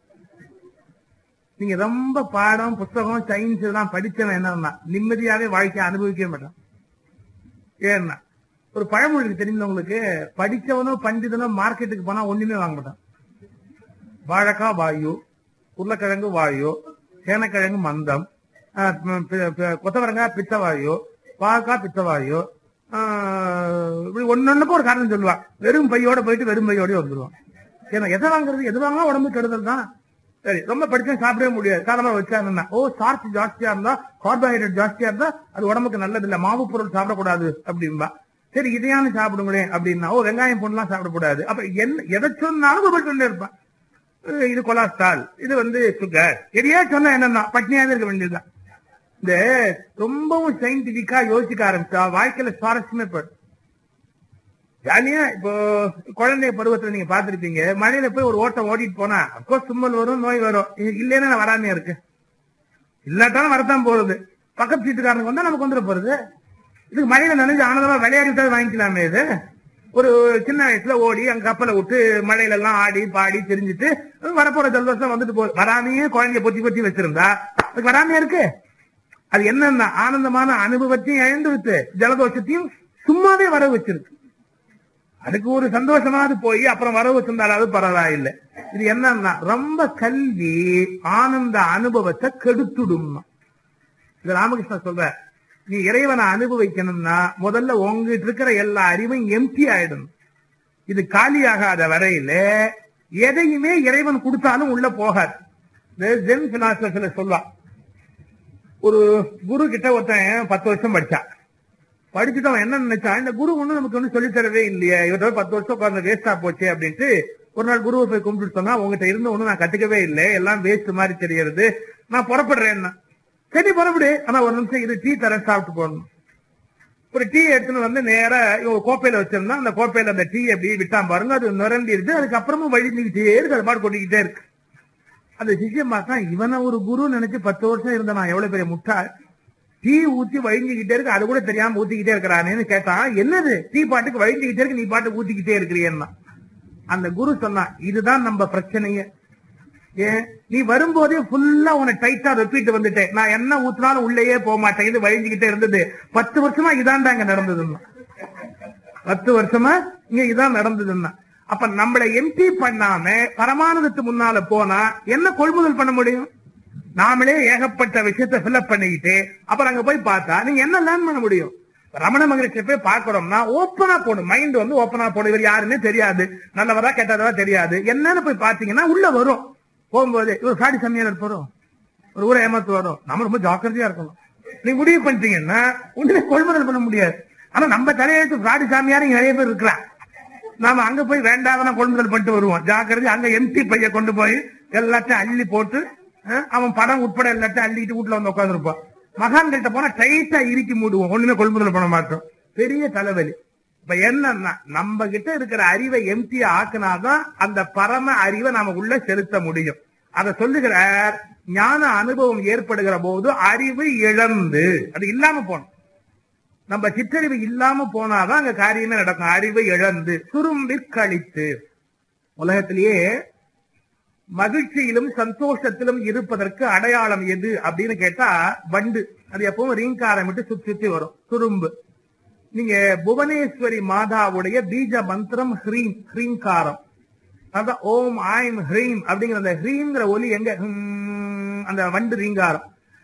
நீங்க ரொம்ப பாடம் புத்தகம் சயின்ஸ் எல்லாம் படிச்சவன் என்னன்னா நிம்மதியாவே வாழ்க்கையை அனுபவிக்கவே மாட்டான் ஏன்னா ஒரு பழமொழி தெரியுது உங்களுக்கு படிச்சவனோ பண்டிதனோ மார்க்கெட்டுக்கு போனா ஒண்ணுமே வாங்க மாட்டான் வாழைக்காய் வாயு உருளைக்கிழங்கு வாயு சேனக்கிழங்கு மந்தம் ஆஹ் பி- பி- பி- கொத்தவரங்காய் பித்தவாயு பாவக்காய் பித்தவாயு ஆஹ் இப்படி ஒன்னொன்னுக்கு ஒரு காரணம் சொல்லுவா வெறும் பையோட போயிட்டு வெறும் பையோடய வந்துருவான் ஏன்னா எதை வாங்குறது எது வாங்கினா உடம்பு கெடுதல் தான் சரி ரொம்ப படிச்சா சாப்பிடவே முடியாது காலமா வச்சாங்கன்னா ஓ ஸ்டார்ச் ஜாஸ்தியா இருந்தா கார்போஹைட்ரேட் ஜாஸ்தியா இருந்தா அது உடம்புக்கு நல்லது இல்ல மாவு பொருள் சாப்பிடக்கூடாது அப்படின்பா சரி இதையானு சாப்பிடுங்களேன் அப்படின்னா ஓ வெங்காயம் பொருள்லாம் சாப்பிடக்கூடாது அப்ப என்ன எதை சொன்னாலும் பதில் கொண்டே இருப்பான் அஹ் இது கொலாஸ்ட்ரால் இது வந்து சுகர் எதையா சொன்னா என்னன்னா பட்னியாவே இருக்க வேண்டியதுதான் இந்த ரொம்பவும் சயின்டிபிக்கா யோசிக்க ஆரம்பிச்சா வாழ்க்கையில சுவாரஸ்யமே போயிடும் ஜாலியா இப்போ குழந்தை பருவத்துல நீங்க பாத்திருப்பீங்க மழையில போய் ஒரு ஓட்டம் ஓடிட்டு போனா அப்கோர்ஸ் தும்மல் வரும் நோய் வரும் இ- இல்லைன்னா நான் வராமையா இருக்கு இல்லாட்டாலும் வரத்தான் போறது பக்கத்து வீட்டுக்காரனுக்கு வந்தா நமக்கு வந்துட போறது இதுக்கு மழையில நனைஞ்சு ஆனந்தமா விளையாடிட்டு வாங்கிக்கலாமே இது ஒரு சின்ன வயசுல ஓடி அங்க கப்பலை விட்டு மழையில எல்லாம் ஆடி பாடி தெரிஞ்சுட்டு வரப்போற ஜலதோஷம் வந்துட்டு போகுது வராமையே குழந்தைய பொத்தி பொத்தி வச்சிருந்தா அதுக்கு வராமையா இருக்கு அது என்னன்னா ஆனந்தமான அனுபவத்தையும் இழந்து விட்டு ஜலதோஷத்தையும் சும்மாவே வர வச்சிருக்கு அதுக்கு ஒரு சந்தோஷமாவது போய் அப்புறம் வரவு வச்சிருந்தாலாவது பரவாயில்லை இது என்னன்னா ரொம்ப கல்வி ஆனந்த அனுபவத்தை கெடுத்துடும் இது ராமகிருஷ்ணன் சொல்ற நீ இறைவனை அனுபவிக்கணும்னா முதல்ல உங்ககிட்ட இருக்கிற எல்லா அறிவும் எம்டி ஆயிடும் இது காலியாகாத வரையில எதையுமே இறைவன் கொடுத்தாலும் உள்ள போகாது இந்த ஜென் பிலாசபில சொல்லுவான் ஒரு குரு கிட்ட ஒருத்தன் பத்து வருஷம் படிச்சான் படிச்சுட்டு அவன் என்ன நினைச்சான் இந்த குரு ஒண்ணு நமக்கு ஒண்ணு சொல்லித் தரவே இல்லையே இவர்கிட்ட போய் பத்து வருஷம் உட்கார்ந்து வேஸ்டா போச்சு அப்படின்ட்டு ஒரு நாள் குருவை போய் கும்பிட்டு சொன்னா உங்ககிட்ட இருந்த ஒண்ணு நான் கத்துக்கவே இல்லை எல்லாம் வேஸ்ட் மாதிரி தெரியறது நான் புறப்படுறேன்னா சரி புறப்படு ஆனா ஒரு நிமிஷம் இது டீ தரேன் சாப்பிட்டு போடணும் ஒரு டீ எடுத்துன்னு வந்து நேரா இவன் ஒரு கோப்பையில வச்சிருந்தா அந்த கோப்பையில அந்த டீ அப்படி விட்டான் பாருங்க அது நுரண்டிருது அதுக்கப்புறமும் வழிந்துகிட்டே இருக்கு அது பாட்டு கொட்டிக்கிட்டே இருக்கு அந்த சிஷ்யம் பார்த்தா இவனை ஒரு குரு நினைச்சு பத்து வருஷம் இருந்த நான் எவ்வளவு பெரிய முட்டாள் டீ ஊத்தி வழிஞ்சுக்கிட்டே இருக்கு அது கூட தெரியாம ஊத்திக்கிட்டே இருக்கிறானேன்னு கேட்டான் என்னது டீ பாட்டுக்கு வழிஞ்சுக்கிட்டே இருக்கு நீ பாட்டுக்கு ஊத்திக்கிட்டே இருக்கிறியன்னா அந்த குரு சொன்னான் இதுதான் நம்ம பிரச்சனையே ஏன் நீ வரும்போதே ஃபுல்லா உன டைட்டா ரெப்பிட்டு வந்துட்டேன் நான் என்ன ஊத்தினாலும் உள்ளேயே போக மாட்டேன் இது வழிஞ்சுக்கிட்டே இருந்தது பத்து வருஷமா இதான்டா இங்க நடந்ததுன்னா பத்து வருஷமா இங்க இதான் நடந்ததுன்னா அப்ப நம்மளை எம்பி பண்ணாம பரமானதத்து முன்னால போனா என்ன கொள்முதல் பண்ண முடியும் நாமளே ஏகப்பட்ட விஷயத்த ஃபில்அப் பண்ணிக்கிட்டு அப்புறம் அங்க போய் பார்த்தா நீங்க என்ன லேர்ன் பண்ண முடியும் ரமண மகரிஷி போய் பார்க்கறோம்னா ஓப்பனா போடும் மைண்ட் வந்து ஓப்பனா போடும் இவர் யாருன்னே தெரியாது நல்லவரா கெட்டதா தெரியாது என்னன்னு போய் பாத்தீங்கன்னா உள்ள வரும் போகும்போது இவர் சாடி சமையல் போறோம் ஒரு ஊரை ஏமாத்து வரும் நம்ம ரொம்ப ஜாக்கிரதையா இருக்கணும் நீங்க முடிவு பண்ணிட்டீங்கன்னா உடனே கொள்முதல் பண்ண முடியாது ஆனா நம்ம தலையெழுத்து பிராடி சாமியார் இங்க நிறைய பேர் இருக்கிறான் நாம அங்க போய் வேண்டாதன கொள்முதல் பண்ணிட்டு வருவோம் ஜாக்கிரதை அங்க எம்டி பைய கொண்டு போய் எல்லாத்தையும் அள்ளி போட்டு அஹ், அவன் படம் உட்பட எல்லாத்தையும் அள்ளிட்டு வீட்டுல வந்து உட்காந்துருப்பான் மகான்கிட்ட போனா டைட்டா இறுக்கி மூடுவோம் ஒண்ணுமே கொள்முதல் பண்ண மாட்டோம் பெரிய தலைவலி இப்ப என்னன்னா நம்ம கிட்ட இருக்கிற அறிவை எம்டி ஆக்குனாதான் அந்த பரம அறிவை நாம உள்ள செலுத்த முடியும் அத சொல்லுகிறார் ஞான அனுபவம் ஏற்படுகிற போது அறிவு இழந்து அது இல்லாம போனோம் நம்ம சிற்றறிவு இல்லாம போனாதான் அங்க காரியமே நடக்கும் அறிவை இழந்து சுரும்பி கழித்து உலகத்திலேயே மகிழ்ச்சியிலும் சந்தோஷத்திலும் இருப்பதற்கு அடையாளம் எது அப்படின்னு கேட்டா வண்டு அது எப்பவும் ரீங்காரம் விட்டு சுத்தி சுத்தி வரும் துரும்பு நீங்க புவனேஸ்வரி மாதாவுடைய பீஜ மந்திரம் ஹ்ரீம் ஹ்ரீங்காரம் அதான் ஓம் ஐம் ஹ்ரீம் அப்படிங்கிற அந்த ஹ்ரீங்கிற ஒலி எங்க ஹம், அந்த வண்டு ரீங்காரம்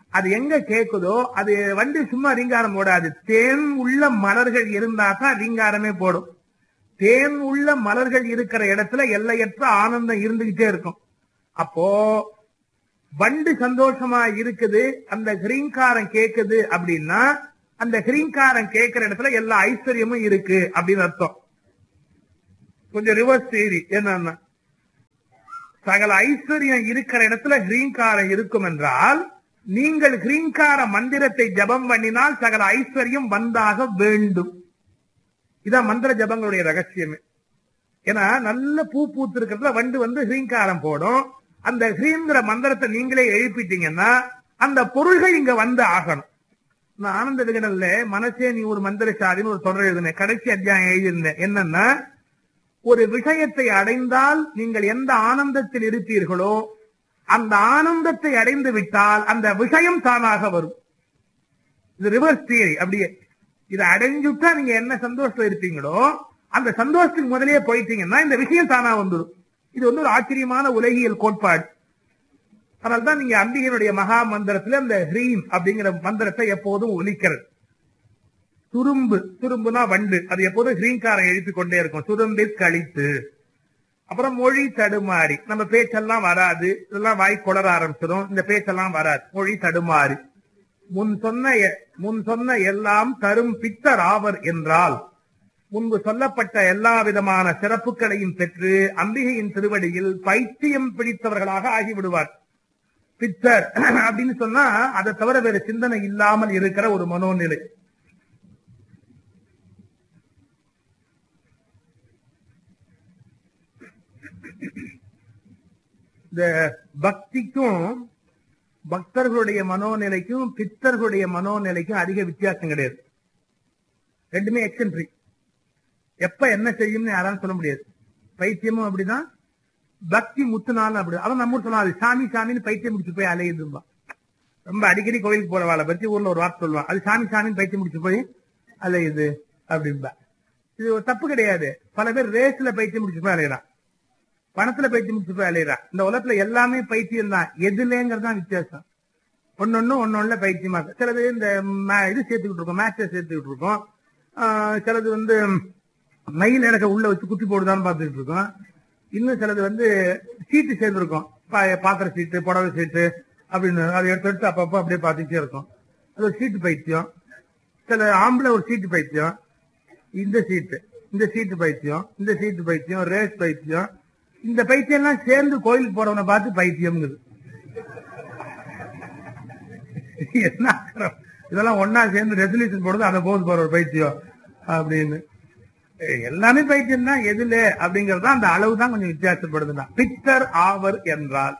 அது எங்க கேக்குதோ அது வண்டி சும்மா ரீங்காரம் போடாது தேன் உள்ள மலர்கள் இருந்தா தான் ரீங்காரமே போடும் தேன் உள்ள மலர்கள் இருக்கிற இடத்துல எல்லையற்ற ஆனந்தம் இருந்துகிட்டே இருக்கும் அப்போ வண்டு சந்தோஷமா இருக்குது அந்த கிரீங்காரம் கேக்குது அப்படின்னா அந்த கிரீங்காரம் கேட்கிற இடத்துல எல்லா ஐஸ்வர்யமும் இருக்கு அப்படின்னு அர்த்தம் கொஞ்சம் ரிவர்ஸ் தேரி என்னன்னா சகல ஐஸ்வர்யம் இருக்கிற இடத்துல கிரீங்காரம் இருக்கும் என்றால் நீங்கள் கிரீங்கார மந்திரத்தை ஜபம் பண்ணினால் சகல ஐஸ்வர்யம் வந்தாக வேண்டும் இதான் மந்திர ஜபங்களுடைய ரகசியமே ஏன்னா நல்ல பூ பூத்து இருக்கிறதுல வண்டு வந்து ஹ்ரீங்காரம் போடும் அந்த ஹ்ரீங்கிற மந்திரத்தை நீங்களே எழுப்பிட்டீங்கன்னா அந்த பொருள்கள் இங்க வந்து ஆகணும் நான் ஆனந்த விகடன்ல மனசே நீ ஒரு மந்திரசாலின்னு ஒரு தொடர் எழுதினேன் கடைசி அத்தியாயம் எழுதியிருந்தேன் என்னன்னா ஒரு விஷயத்தை அடைந்தால் நீங்கள் எந்த ஆனந்தத்தில் இருப்பீர்களோ அந்த ஆனந்தத்தை அடைந்து விட்டால் அந்த விஷயம் தானாக வரும் இது ரிவர்ஸ் தியரி அப்படியே இதை அடைஞ்சுட்டா நீங்க என்ன சந்தோஷத்துல இருப்பீங்களோ அந்த சந்தோஷத்துக்கு முதலே போயிட்டீங்கன்னா இந்த விஷயம் தானா வந்துடும் இது வந்து ஒரு ஆச்சரியமான உலகியல் கோட்பாடு அதனால்தான் நீங்க அம்பிகையினுடைய மகா மந்திரத்துல அந்த ஹ்ரீம் அப்படிங்கிற மந்திரத்தை எப்போதும் ஒலிக்கிறது துரும்பு துரும்புனா வண்டு அது எப்போதும் ஹ்ரீங்காரம் எழுப்பிக் கொண்டே இருக்கும் துரும்பி கழித்து அப்புறம் மொழி தடுமாறி நம்ம பேச்செல்லாம் வராது இதெல்லாம் வாய் கொளர ஆரம்பிச்சிடும் இந்த பேச்செல்லாம் வராது மொழி தடுமாறி முன் சொன்ன எ- முன் சொன்ன எல்லாம் தரும் பித்தர் ஆவர் என்றால் முன்பு சொல்லப்பட்ட எல்லா விதமான சிறப்புகளையும் பெற்று அம்பிகையின் திருவடியில் பைத்தியம் பிடித்தவர்களாக ஆகிவிடுவார் பித்தர் அப்படின்னு சொன்னா அதை தவிர வேற சிந்தனை இல்லாமல் இருக்கிற ஒரு மனோநிலை இந்த பக்திக்கும் பக்தர்களுடைய மனோநிலைக்கும் பித்தர்களுடைய மனோநிலைக்கும் அதிக வித்தியாசம் கிடையாது ரெண்டுமே எக்ஸென்ட்ரி எப்ப என்ன செய்யும்னு யாராலும் சொல்ல முடியாது பைத்தியமும் அப்படிதான் பக்தி முத்துனாலும் அப்படி அவன் நம்ம ஊர் சொன்னா அது சாமி சாமின்னு பைத்தியம் முடிச்சு போய் அலையுதும்பா ரொம்ப அடிக்கடி கோயிலுக்கு போறவாளை பத்தி ஊர்ல ஒரு வார்த்தை சொல்லுவான் அது சாமி சாமின்னு பைத்தியம் முடிச்சு போய் அலையுது அப்படின்பா இது ஒரு தப்பு கிடையாது பல பேர் ரேஸ்ல பைத்தியம் முடிச்சு போய் அலையிறான் பணத்துல பைத்தியம் முடிச்சு போய் அலையிறான் இந்த உலகத்துல எல்லாமே பைத்தியம் தான் எதுலேங்கிறது தான் வித்தியாசம் ஒன்னொன்னு ஒன்னொன்னுல பைத்தியமா இருக்கு சிலது இந்த ம- இது சேர்த்துக்கிட்டு இருக்கோம் மேட்ச சேர்த்துக்கிட்டு இருக்கோம் ஆஹ் சிலது வந்து மயில் இறக்க உள்ள வச்சு குட்டி போடுதான்னு பார்த்துக்கிட்டு இருக்கோம் இன்னும் சிலது வந்து சீட்டு சேர்ந்துருக்கோம் பா- பாத்திர சீட்டு புடவை சீட்டு அப்படின்னு அதை எடுத்து எடுத்து அப்பப்போ அப்படியே பார்த்துட்டே இருக்கும் அது ஒரு சீட்டு பைத்தியம் சில ஆம்பளை ஒரு சீட்டு பைத்தியம் இந்த சீட்டு இந்த சீட்டு பைத்தியம் இந்த சீட்டு பைத்தியம் ரேஸ் பைத்தியம் இந்த பைத்தியம் எல்லாம் சேர்ந்து கோயிலுக்கு போறவனை பார்த்து பைத்தியம்ங்குது என்ன ஆத்திரம்? இதெல்லாம் ஒன்னா சேர்ந்து ரெசல்யூஷன் போடுறது அந்த போது போற ஒரு பைத்தியம் அப்படின்னு ஏய், எல்லாமே பைத்தியம் தான் எதுல அப்படிங்கறது தான் அந்த அளவு தான் கொஞ்சம் வித்தியாசப்படுதுன்னா பித்தர் ஆவர் என்றால்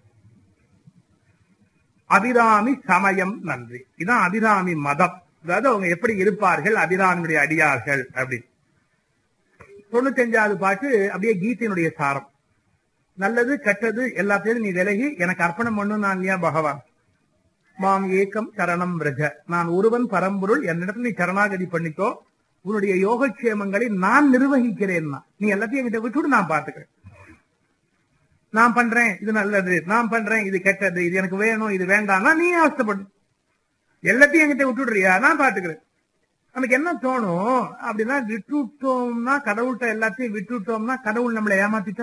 அபிராமி சமயம் நன்றி இதான் அபிராமி மதம் அதாவது அவங்க எப்படி இருப்பார்கள் அபிராமியுடைய அடியார்கள் அப்படின்னு தொண்ணூத்தஞ்சாவது பாட்டு அப்படியே கீதையினுடைய சாரம் நல்லது கெட்டது எல்லாத்தையும் நீ விலகி எனக்கு அர்ப்பணம் பண்ணு நான் இல்லையா பகவான் மாம் ஏக்கம் சரணம் பிரஜ நான் ஒருவன் பரம்பொருள் என்னிடத்துல நீ சரணாகதி பண்ணிக்கோ உன்னுடைய யோகக்ஷேமங்களை நான் நிர்வகிக்கிறேன் நீ எல்லாத்தையும் என்கிட்ட விட்டுட்டு நான் பாத்துக்கிறேன் நான் பண்றேன் இது நல்லது நான் பண்றேன் இது கெட்டது இது எனக்கு வேணும் இது வேண்டாம்னா நீ அவஸ்தைப்படு எல்லாத்தையும் என்கிட்ட விட்டுடுறியா நான் பாத்துக்கிறேன் நமக்கு என்ன தோணும் அப்படின்னா விட்டுட்டோம்னா கடவுள்கிட்ட எல்லாத்தையும் விட்டுட்டோம்னா கடவுள் நம்மளை ஏமாத்திட்டா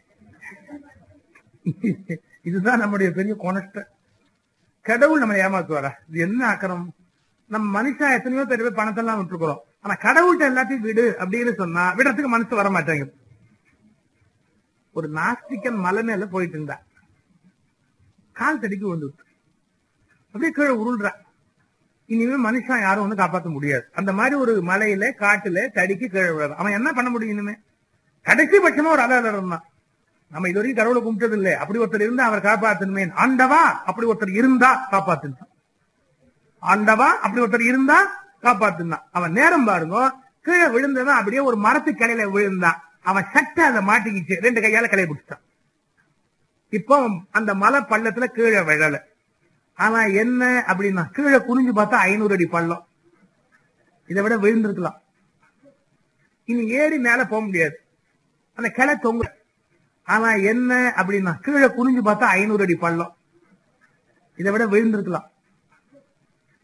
இதுதான் நம்முடைய பெரிய கொனஸ்ட கடவுள் நம்மளை ஏமாத்துவாரா இது என்ன ஆக்கரம் நம்ம மனுஷன் எத்தனையோ பேர் போய் பணத்தெல்லாம் விட்டுருக்கிறோம் ஆனா கடவுள்கிட்ட எல்லாத்தையும் விடு அப்படின்னு சொன்னா விடுறதுக்கு மனசு வர மாட்டேங்குது ஒரு நாஸ்திகன் மலை மேல போயிட்டு இருந்தா கால் தடிக்கு வந்து அப்படியே கீழே உருள்றா இனிமே மனுஷன் யாரும் வந்து காப்பாத்த முடியாது அந்த மாதிரி ஒரு மலையில காட்டுல தடிக்கு கீழே விழுறான் அவன் என்ன பண்ண முடியும் இனிமே கடைசி பட்சமா ஒரு அலர் இருந்தான் நம்ம இது வரைக்கும் கடவுளை கும்பிட்டது இல்லை அப்படி ஒருத்தர் இருந்தா அவர் காப்பாத்தணுமே ஆண்டவா அப்படி ஒருத்தர் இருந்தா காப்பாத்துனான் ஆண்டவா அப்படி ஒருத்தர் இருந்தா காப்பாத்துனான் அவன் நேரம் பாருங்க கீழே விழுந்தவன் அப்படியே ஒரு மரத்து கிளையில விழுந்தான் அவன் சட்டை அதை மாட்டிக்கிச்சு ரெண்டு கையால கிளைய பிடிச்சிட்டான் இப்போ அந்த மலை பள்ளத்துல கீழே விழல ஆனா என்ன அப்படின்னா கீழே குனிஞ்சு பார்த்தா ஐநூறு அடி பள்ளம் இதை விட விழுந்திருக்கலாம் இனி ஏறி மேல போக முடியாது அந்த கிளை தொங்க ஆனா என்ன அப்படின்னா கீழே குனிஞ்சு பார்த்தா ஐநூறு அடி பள்ளம் இதை விட விழுந்திருக்கலாம்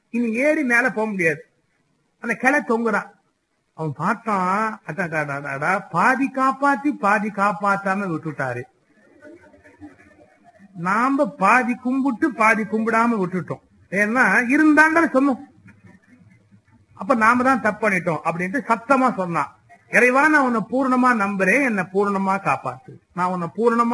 இனி ஏறி மேல போக முடியாது அந்த கிளை தொங்குறான் அவன் பார்த்தான் அடாடாடாடா பாதி காப்பாத்தி பாதி காப்பாத்தாம விட்டுட்டாரு நாம பாதி கும்பிட்டு பாதி கும்பிடாம விட்டுட்டோம் ஏன்னா இருந்தாண்ட சொன்னோம் அப்ப நாம தான் தப்பு பண்ணிட்டோம் அப்படின்ட்டு சத்தமா சொன்னான் இறைவா நான் உன்னை பூர்ணமா நம்புறேன் என்ன பூர்ணமா காப்பாத்து நான் உன்னை பூர்ணமா